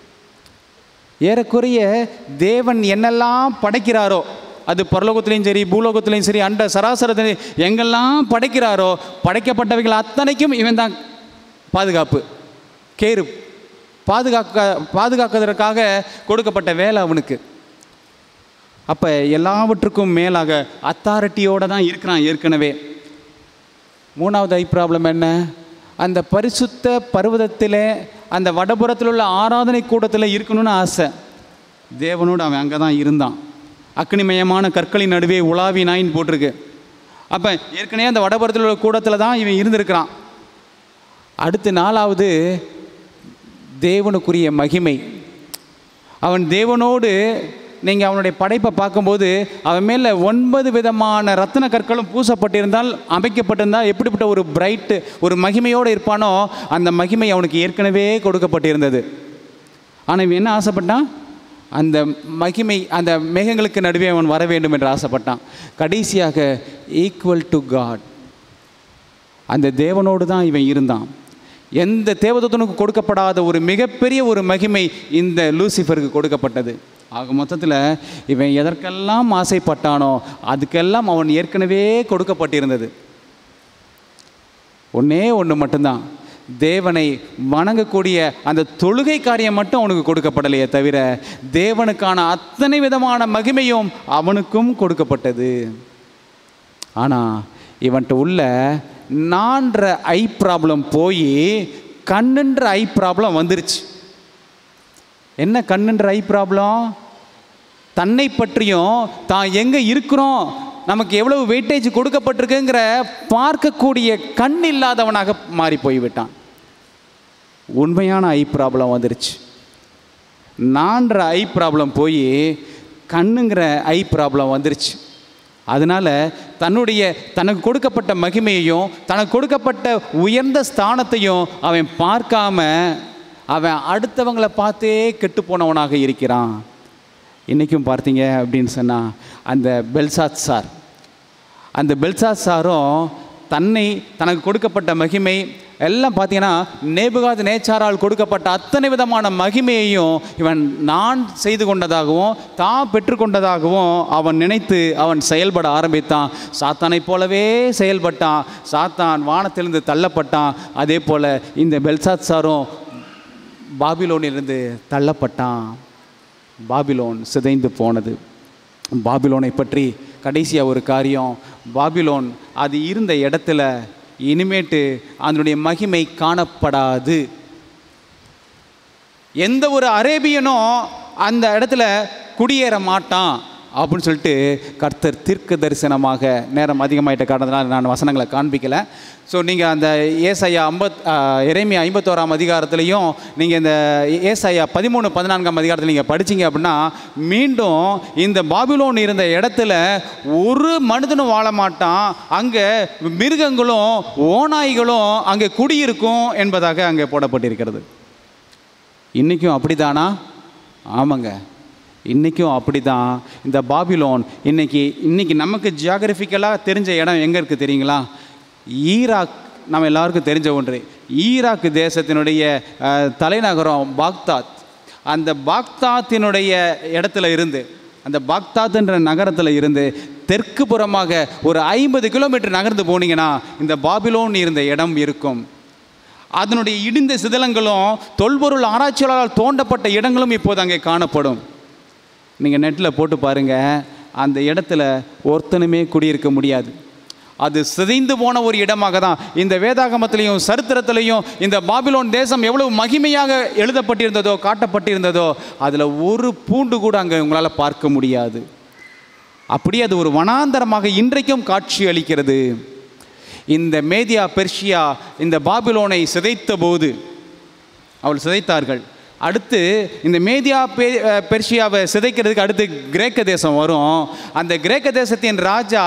[SPEAKER 1] ஏறக்குறைய தேவன் என்னெல்லாம் படைக்கிறாரோ அது பரலோகத்திலையும் சரி பூலோகத்திலையும் சரி அண்ட சராசரத்திலையும் எங்கெல்லாம் படைக்கிறாரோ படைக்கப்பட்டவைகள் அத்தனைக்கும் இவன் தான் பாதுகாப்பு கேரு பாதுகாக்க பாதுகாக்கிறதுக்காக கொடுக்கப்பட்ட வேலை அவனுக்கு அப்போ எல்லாவற்றுக்கும் மேலாக அத்தாரிட்டியோடு தான் இருக்கிறான் ஏற்கனவே மூணாவது ஐ ப்ராப்ளம் என்ன அந்த பரிசுத்த பர்வதத்தில் அந்த வடபுறத்தில் உள்ள ஆராதனை கூடத்தில் இருக்கணும்னு ஆசை தேவனோடு அவன் அங்கே தான் இருந்தான் அக்னிமயமான கற்களின் நடுவே உலாவி நாயின்னு போட்டிருக்கு அப்போ ஏற்கனவே அந்த வடபுறத்தில் உள்ள கூடத்தில் தான் இவன் இருந்திருக்கிறான் அடுத்து நாலாவது தேவனுக்குரிய மகிமை அவன் தேவனோடு நீங்கள் அவனுடைய படைப்பை பார்க்கும்போது அவன் மேலே ஒன்பது விதமான ரத்தின கற்களும் பூசப்பட்டிருந்தால் அமைக்கப்பட்டிருந்தால் எப்படிப்பட்ட ஒரு பிரைட்டு ஒரு மகிமையோடு இருப்பானோ அந்த மகிமை அவனுக்கு ஏற்கனவே கொடுக்கப்பட்டிருந்தது ஆனால் இவன் என்ன ஆசைப்பட்டான் அந்த மகிமை அந்த மேகங்களுக்கு நடுவே அவன் வர வேண்டும் என்று ஆசைப்பட்டான் கடைசியாக ஈக்குவல் டு காட் அந்த தேவனோடு தான் இவன் இருந்தான் எந்த தேவதூதனுக்கு கொடுக்கப்படாத ஒரு மிகப்பெரிய ஒரு மகிமை இந்த லூசிஃபருக்கு கொடுக்கப்பட்டது ஆக மொத்தத்தில் இவன் எதற்கெல்லாம் ஆசைப்பட்டானோ அதுக்கெல்லாம் அவன் ஏற்கனவே கொடுக்கப்பட்டிருந்தது ஒன்றே ஒன்று மட்டும்தான் தேவனை வணங்கக்கூடிய அந்த தொழுகை காரியம் மட்டும் அவனுக்கு கொடுக்கப்படலையே தவிர தேவனுக்கான அத்தனை விதமான மகிமையும் அவனுக்கும் கொடுக்கப்பட்டது ஆனால் இவன்கிட்ட உள்ள நான்ற ஐ ப்ராப்ளம் போய் கண்ணுன்ற ஐ ப்ராப்ளம் வந்துருச்சு என்ன கண்ணுன்ற ஐ ப்ராப்ளம் தன்னை பற்றியும் தான் எங்கே இருக்கிறோம் நமக்கு எவ்வளவு வெயிட்டேஜ் கொடுக்கப்பட்டிருக்குங்கிற பார்க்கக்கூடிய கண் இல்லாதவனாக மாறி போய்விட்டான் உண்மையான ஐ ப்ராப்ளம் வந்துருச்சு நான்ற ஐ ப்ராப்ளம் போய் கண்ணுங்கிற ஐ ப்ராப்ளம் வந்துருச்சு அதனால் தன்னுடைய தனக்கு கொடுக்கப்பட்ட மகிமையையும் தனக்கு கொடுக்கப்பட்ட உயர்ந்த ஸ்தானத்தையும் அவன் பார்க்காம அவன் அடுத்தவங்களை பார்த்தே கெட்டு போனவனாக இருக்கிறான் இன்றைக்கும் பார்த்தீங்க அப்படின்னு சொன்னால் அந்த பெல்சாத் சார் அந்த பெல்சாத் சாரும் தன்னை தனக்கு கொடுக்கப்பட்ட மகிமை எல்லாம் பார்த்தீங்கன்னா நேபுகாத் நேச்சாரால் கொடுக்கப்பட்ட அத்தனை விதமான மகிமையையும் இவன் நான் செய்து கொண்டதாகவும் தான் பெற்றுக்கொண்டதாகவும் அவன் நினைத்து அவன் செயல்பட ஆரம்பித்தான் சாத்தானைப் போலவே செயல்பட்டான் சாத்தான் வானத்திலிருந்து தள்ளப்பட்டான் அதே போல் இந்த பெல்சாத் சாரும் பாபிலோனிலிருந்து தள்ளப்பட்டான் பாபிலோன் சிதைந்து போனது பாபிலோனை பற்றி கடைசியாக ஒரு காரியம் பாபிலோன் அது இருந்த இடத்துல இனிமேட்டு அதனுடைய மகிமை காணப்படாது எந்த ஒரு அரேபியனும் அந்த இடத்துல குடியேற மாட்டான் அப்படின்னு சொல்லிட்டு கர்த்தர் தீர்க்க தரிசனமாக நேரம் அதிகமாயிட்ட காரணத்தினால நான் வசனங்களை காண்பிக்கல ஸோ நீங்கள் அந்த ஏசாயா ஐம்பத் இறைமையா ஐம்பத்தோராம் அதிகாரத்துலையும் நீங்கள் இந்த ஏசாயா பதிமூணு பதினான்காம் அதிகாரத்தில் நீங்கள் படிச்சீங்க அப்படின்னா மீண்டும் இந்த பாபிலோன் இருந்த இடத்துல ஒரு மனிதனும் வாழ மாட்டான் அங்கே மிருகங்களும் ஓநாய்களும் அங்கே குடியிருக்கும் என்பதாக அங்கே போடப்பட்டிருக்கிறது இன்றைக்கும் அப்படிதானா ஆமாங்க இன்றைக்கும் அப்படி தான் இந்த பாபிலோன் இன்னைக்கு இன்னைக்கு நமக்கு ஜியாகிரபிக்கலாக தெரிஞ்ச இடம் எங்கே இருக்குது தெரியுங்களா ஈராக் நம்ம எல்லாருக்கும் தெரிஞ்ச ஒன்று ஈராக் தேசத்தினுடைய அஹ், தலைநகரம் பாக்தாத் அந்த பாக்தாத்தினுடைய இடத்துல இருந்து அந்த பாக்தாத்ன்ற நகரத்தில் இருந்து தெற்கு புறமாக ஒரு ஐம்பது கிலோமீட்டர் நகர்ந்து போனீங்கன்னா இந்த பாபிலோன் இருந்த இடம் இருக்கும் அதனுடைய இடிந்த சிதலங்களும் தொல்பொருள் ஆராய்ச்சியாளரால் தோண்டப்பட்ட இடங்களும் இப்போது அங்கே காணப்படும் நீங்கள் நெட்டில் போட்டு பாருங்கள் அந்த இடத்துல ஒருத்தனுமே குடியிருக்க முடியாது அது சிதைந்து போன ஒரு இடமாக தான் இந்த வேதாகமத்திலையும் சரித்திரத்திலையும் இந்த பாபிலோன் தேசம் எவ்வளவு மகிமையாக எழுதப்பட்டிருந்ததோ காட்டப்பட்டிருந்ததோ அதில் ஒரு பூண்டு கூட அங்கே உங்களால் பார்க்க முடியாது அப்படியே அது ஒரு வனாந்தரமாக இன்றைக்கும் காட்சி அளிக்கிறது இந்த மேதியா பெர்ஷியா இந்த பாபிலோனை சிதைத்த போது அவள் சிதைத்தார்கள் அடுத்து இந்த மேதியா பெ அஹ் பெர்ஷியாவை சிதைக்கிறதுக்கு அடுத்து கிரேக்க தேசம் வரும் அந்த கிரேக்க தேசத்தின் ராஜா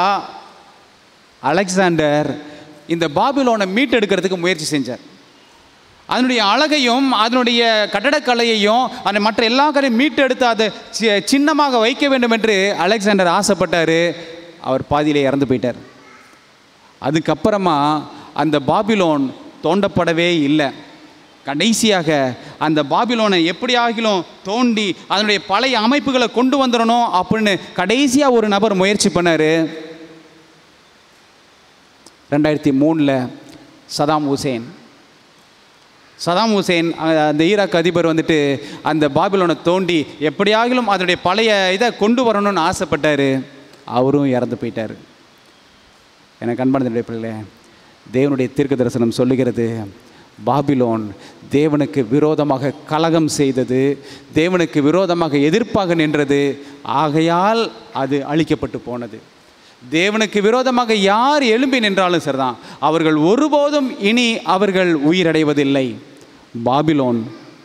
[SPEAKER 1] அலெக்சாண்டர் இந்த பாபிலோனை மீட்டெடுக்கிறதுக்கு முயற்சி செஞ்சார் அதனுடைய அழகையும் அதனுடைய கட்டடக்கலையையும் அந்த மற்ற எல்லா கலையும் மீட்டெடுத்து அதை சி- சின்னமாக வைக்க வேண்டும் என்று அலெக்சாண்டர் ஆசைப்பட்டார் அவர் பாதியிலே இறந்து போயிட்டார் அதுக்கப்புறமா அந்த பாபிலோன் தோண்டப்படவே இல்லை கடைசியாக அந்த பாபிலோனை எப்படியாகிலும் தோண்டி அதனுடைய பழைய அமைப்புகளை கொண்டு வந்துடணும் அப்படின்னு கடைசியாக ஒரு நபர் முயற்சி பண்ணார் ரெண்டாயிரத்தி மூணில் சதாம் ஹுசேன் சதாம் ஹுசேன் அஹ், அந்த ஈராக் அதிபர் வந்துட்டு அந்த பாபிலோனை தோண்டி எப்படியாகிலும் அதனுடைய பழைய இதை கொண்டு வரணும்னு ஆசைப்பட்டார் அவரும் இறந்து போயிட்டார் எனக்கு அன்பானதுடைய பிள்ளை தேவனுடைய தீர்க்க தரிசனம் சொல்லுகிறது பாபிலோன் தேவனுக்கு விரோதமாக கலகம் செய்தது தேவனுக்கு விரோதமாக எதிர்ப்பாக நின்றது ஆகையால் அது அழிக்கப்பட்டு போனது தேவனுக்கு விரோதமாக யார் எழும்பி நின்றாலும் சரிதான் அவர்கள் ஒருபோதும் இனி அவர்கள் உயிரடைவதில்லை பாபிலோன்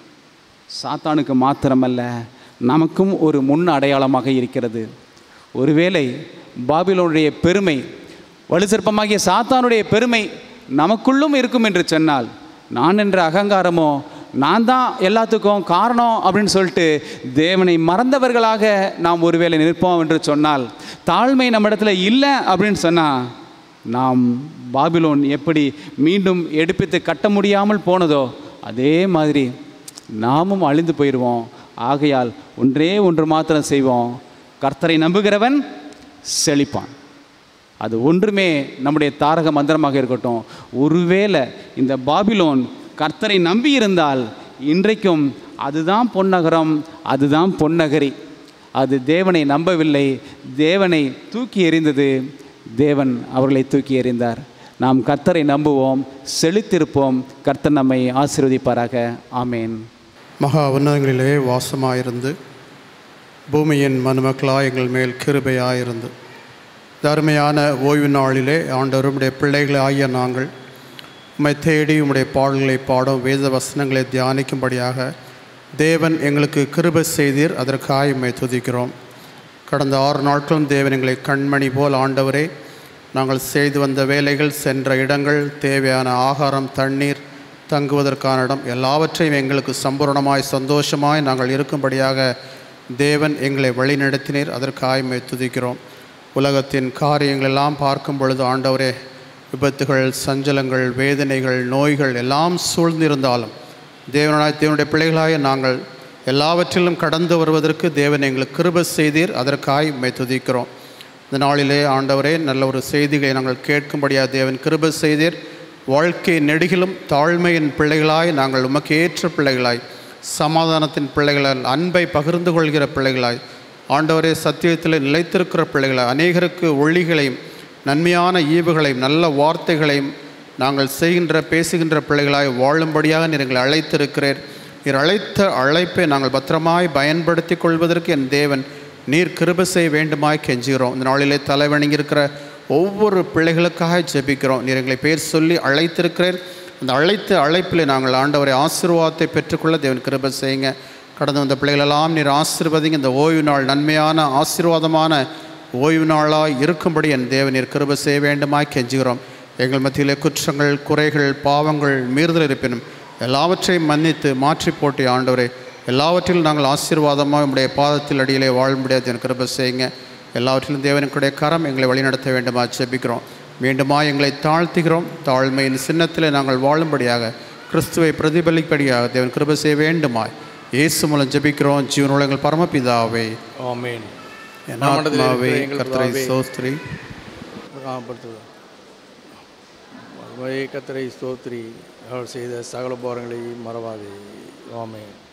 [SPEAKER 1] சாத்தானுக்கு மாத்திரமல்ல நமக்கும் ஒரு முன் அடையாளமாக இருக்கிறது ஒருவேளை பாபிலோனுடைய பெருமை வலுசற்பமாகிய சாத்தானுடைய பெருமை நமக்குள்ளும் இருக்கும் என்று சொன்னால் நான் என்ற அகங்காரமோ நான் தான் எல்லாத்துக்கும் காரணம் அப்படின்னு சொல்லிட்டு தேவனை மறந்தவர்களாக நாம் ஒருவேளை நிற்போம் என்று சொன்னால் தாழ்மை நம்மிடத்துல இல்லை அப்படின்னு சொன்னால் நாம் பாபிலோன் எப்படி மீண்டும் எடுப்பித்து கட்ட முடியாமல் போனதோ அதே மாதிரி நாமும் அழிந்து போயிடுவோம் ஆகையால் ஒன்றே ஒன்று மாத்திரம் செய்வோம் கர்த்தரை நம்புகிறவன் செழிப்பான் அது ஒன்றுமே நம்முடைய தாரக மந்திரமாக இருக்கட்டும் ஒருவேளை இந்த பாபிலோன் கர்த்தரை நம்பி இருந்தால் இன்றைக்கும் அதுதான் பொன்னகரம் அதுதான் பொன்னகரி அது தேவனை நம்பவில்லை தேவனை தூக்கி எறிந்தது தேவன் அவர்களை தூக்கி எறிந்தார் நாம் கர்த்தரை நம்புவோம் செழித்திருப்போம் கர்த்தர் நம்மை ஆசீர்வதிப்பாராக ஆமேன்
[SPEAKER 2] மகா உன்னதங்களிலே வாசமாயிருந்து பூமியின் மனுமக்களாய் எங்கள் மேல் கிருபையாயிருந்து தருமையான ஓய்வு நாளிலே ஆண்டவர் உம்முடைய பிள்ளைகளை ஆகிய நாங்கள் உம்மை தேடி உம்முடைய பாடல்களை பாடும் வேத வசனங்களை தியானிக்கும்படியாக தேவன் எங்களுக்கு கிருபை செய்தீர் அதற்காக உம்மை துதிக்கிறோம் கடந்த ஆறு நாட்களும் தேவன் எங்களை கண்மணி போல் ஆண்டவரே நாங்கள் செய்து வந்த வேலைகள் சென்ற இடங்கள் தேவையான ஆகாரம் தண்ணீர் தங்குவதற்கான இடம் எல்லாவற்றையும் எங்களுக்கு சம்பூரணமாய் சந்தோஷமாய் நாங்கள் இருக்கும்படியாக தேவன் எங்களை வழிநடத்தினீர் அதற்காக உம்மை துதிக்கிறோம் உலகத்தின் காரியங்கள் எல்லாம் பார்க்கும் பொழுது ஆண்டவரே விபத்துகள் சஞ்சலங்கள் வேதனைகள் நோய்கள் எல்லாம் சூழ்ந்திருந்தாலும் தேவனாய் தேவனுடைய பிள்ளைகளாய நாங்கள் எல்லாவற்றிலும் கடந்து வருவதற்கு தேவன் எங்களுக்கு கிருபை செய்தீர் அதற்காக உம்மை துதிக்கிறோம் இந்த நாளிலே ஆண்டவரே நல்ல ஒரு செய்திகளை நாங்கள் கேட்கும்படியாக தேவன் கிருபை செய்தீர் வாழ்க்கை நெடுகிலும் தாழ்மையின் பிள்ளைகளாய் நாங்கள் உமக்கு ஏற்ற பிள்ளைகளாய் சமாதானத்தின் பிள்ளைகளால் அன்பை பகிர்ந்து கொள்கிற பிள்ளைகளாய் ஆண்டவரே சத்தியத்தில் நிலைத்திருக்கிற பிள்ளைகளாய் அநேகருக்கு ஒளிகளையும் நன்மையான ஈவுகளையும் நல்ல வார்த்தைகளையும் நாங்கள் செய்கின்ற பேசுகின்ற பிள்ளைகளாய் வாழும்படியாக நீர் எங்களை அழைத்திருக்கிறீர் நீர் அழைத்த அழைப்பை நாங்கள் பத்திரமாய் பயன்படுத்தி கொள்வதற்கு என் தேவன் நீர் கிருபை செய்ய வேண்டுமாய் கெஞ்சுகிறோம் இந்த நாளிலே தலைவணங்கி இருக்கிற ஒவ்வொரு பிள்ளைகளுக்காக ஜெபிக்கிறோம் நீர் எங்களை பேர் சொல்லி அழைத்திருக்கிறேன் அந்த அழைத்த அழைப்பில் நாங்கள் ஆண்டவரை ஆசீர்வாதத்தை பெற்றுக்கொள்ள தேவன் கிருபை செய்யுங்க கடந்து வந்த பிள்ளைகளெல்லாம் நீர் ஆசீர்வதிங்க இந்த ஓய்வு நாள் நன்மையான ஆசீர்வாதமான ஓய்வு நாளாக இருக்கும்படி என் தேவன் நீர் கிருபை செய்ய வேண்டுமாய் கெஞ்சுகிறோம் எங்கள் மத்தியிலே குற்றங்கள் குறைகள் பாவங்கள் மீறுதல் இருப்பினும் எல்லாவற்றையும் மன்னித்து மாற்றி போட்டி ஆண்டவரே எல்லாவற்றிலும் நாங்கள் ஆசீர்வாதமாக உம்முடைய பாதத்தில் அடியிலே வாழ முடியாது எனக்கு கிருபை செய்யுங்க எல்லாவற்றிலும் தேவனுக்குடைய கரம் எங்களை வழிநடத்த வேண்டுமா ஜெபிக்கிறோம் மீண்டுமா எங்களை தாழ்த்துகிறோம் தாழ்மையின் சின்னத்தில் நாங்கள் வாழும்படியாக கிறிஸ்துவை பிரதிபலிப்படியாக தேவன் கிருபை செய்ய வேண்டுமாய் இயேசு மூலம் ஜெபிக்கிறோம் ஜீவனுள்ள எங்கள் பரமபிதாவே
[SPEAKER 3] ஆமேன்
[SPEAKER 2] என்
[SPEAKER 3] நம் மனதில்
[SPEAKER 2] ஆத்மாவே
[SPEAKER 3] இருக்கிற எங்கள்
[SPEAKER 2] கர்த்தரை
[SPEAKER 3] பிதாவே.
[SPEAKER 2] சோஸ்திரி
[SPEAKER 3] காணப்படுத்துவது கத்தரை ஸ்தோத்ரி அவர் செய்த சகல போரங்களை மறவாதே ஆமென்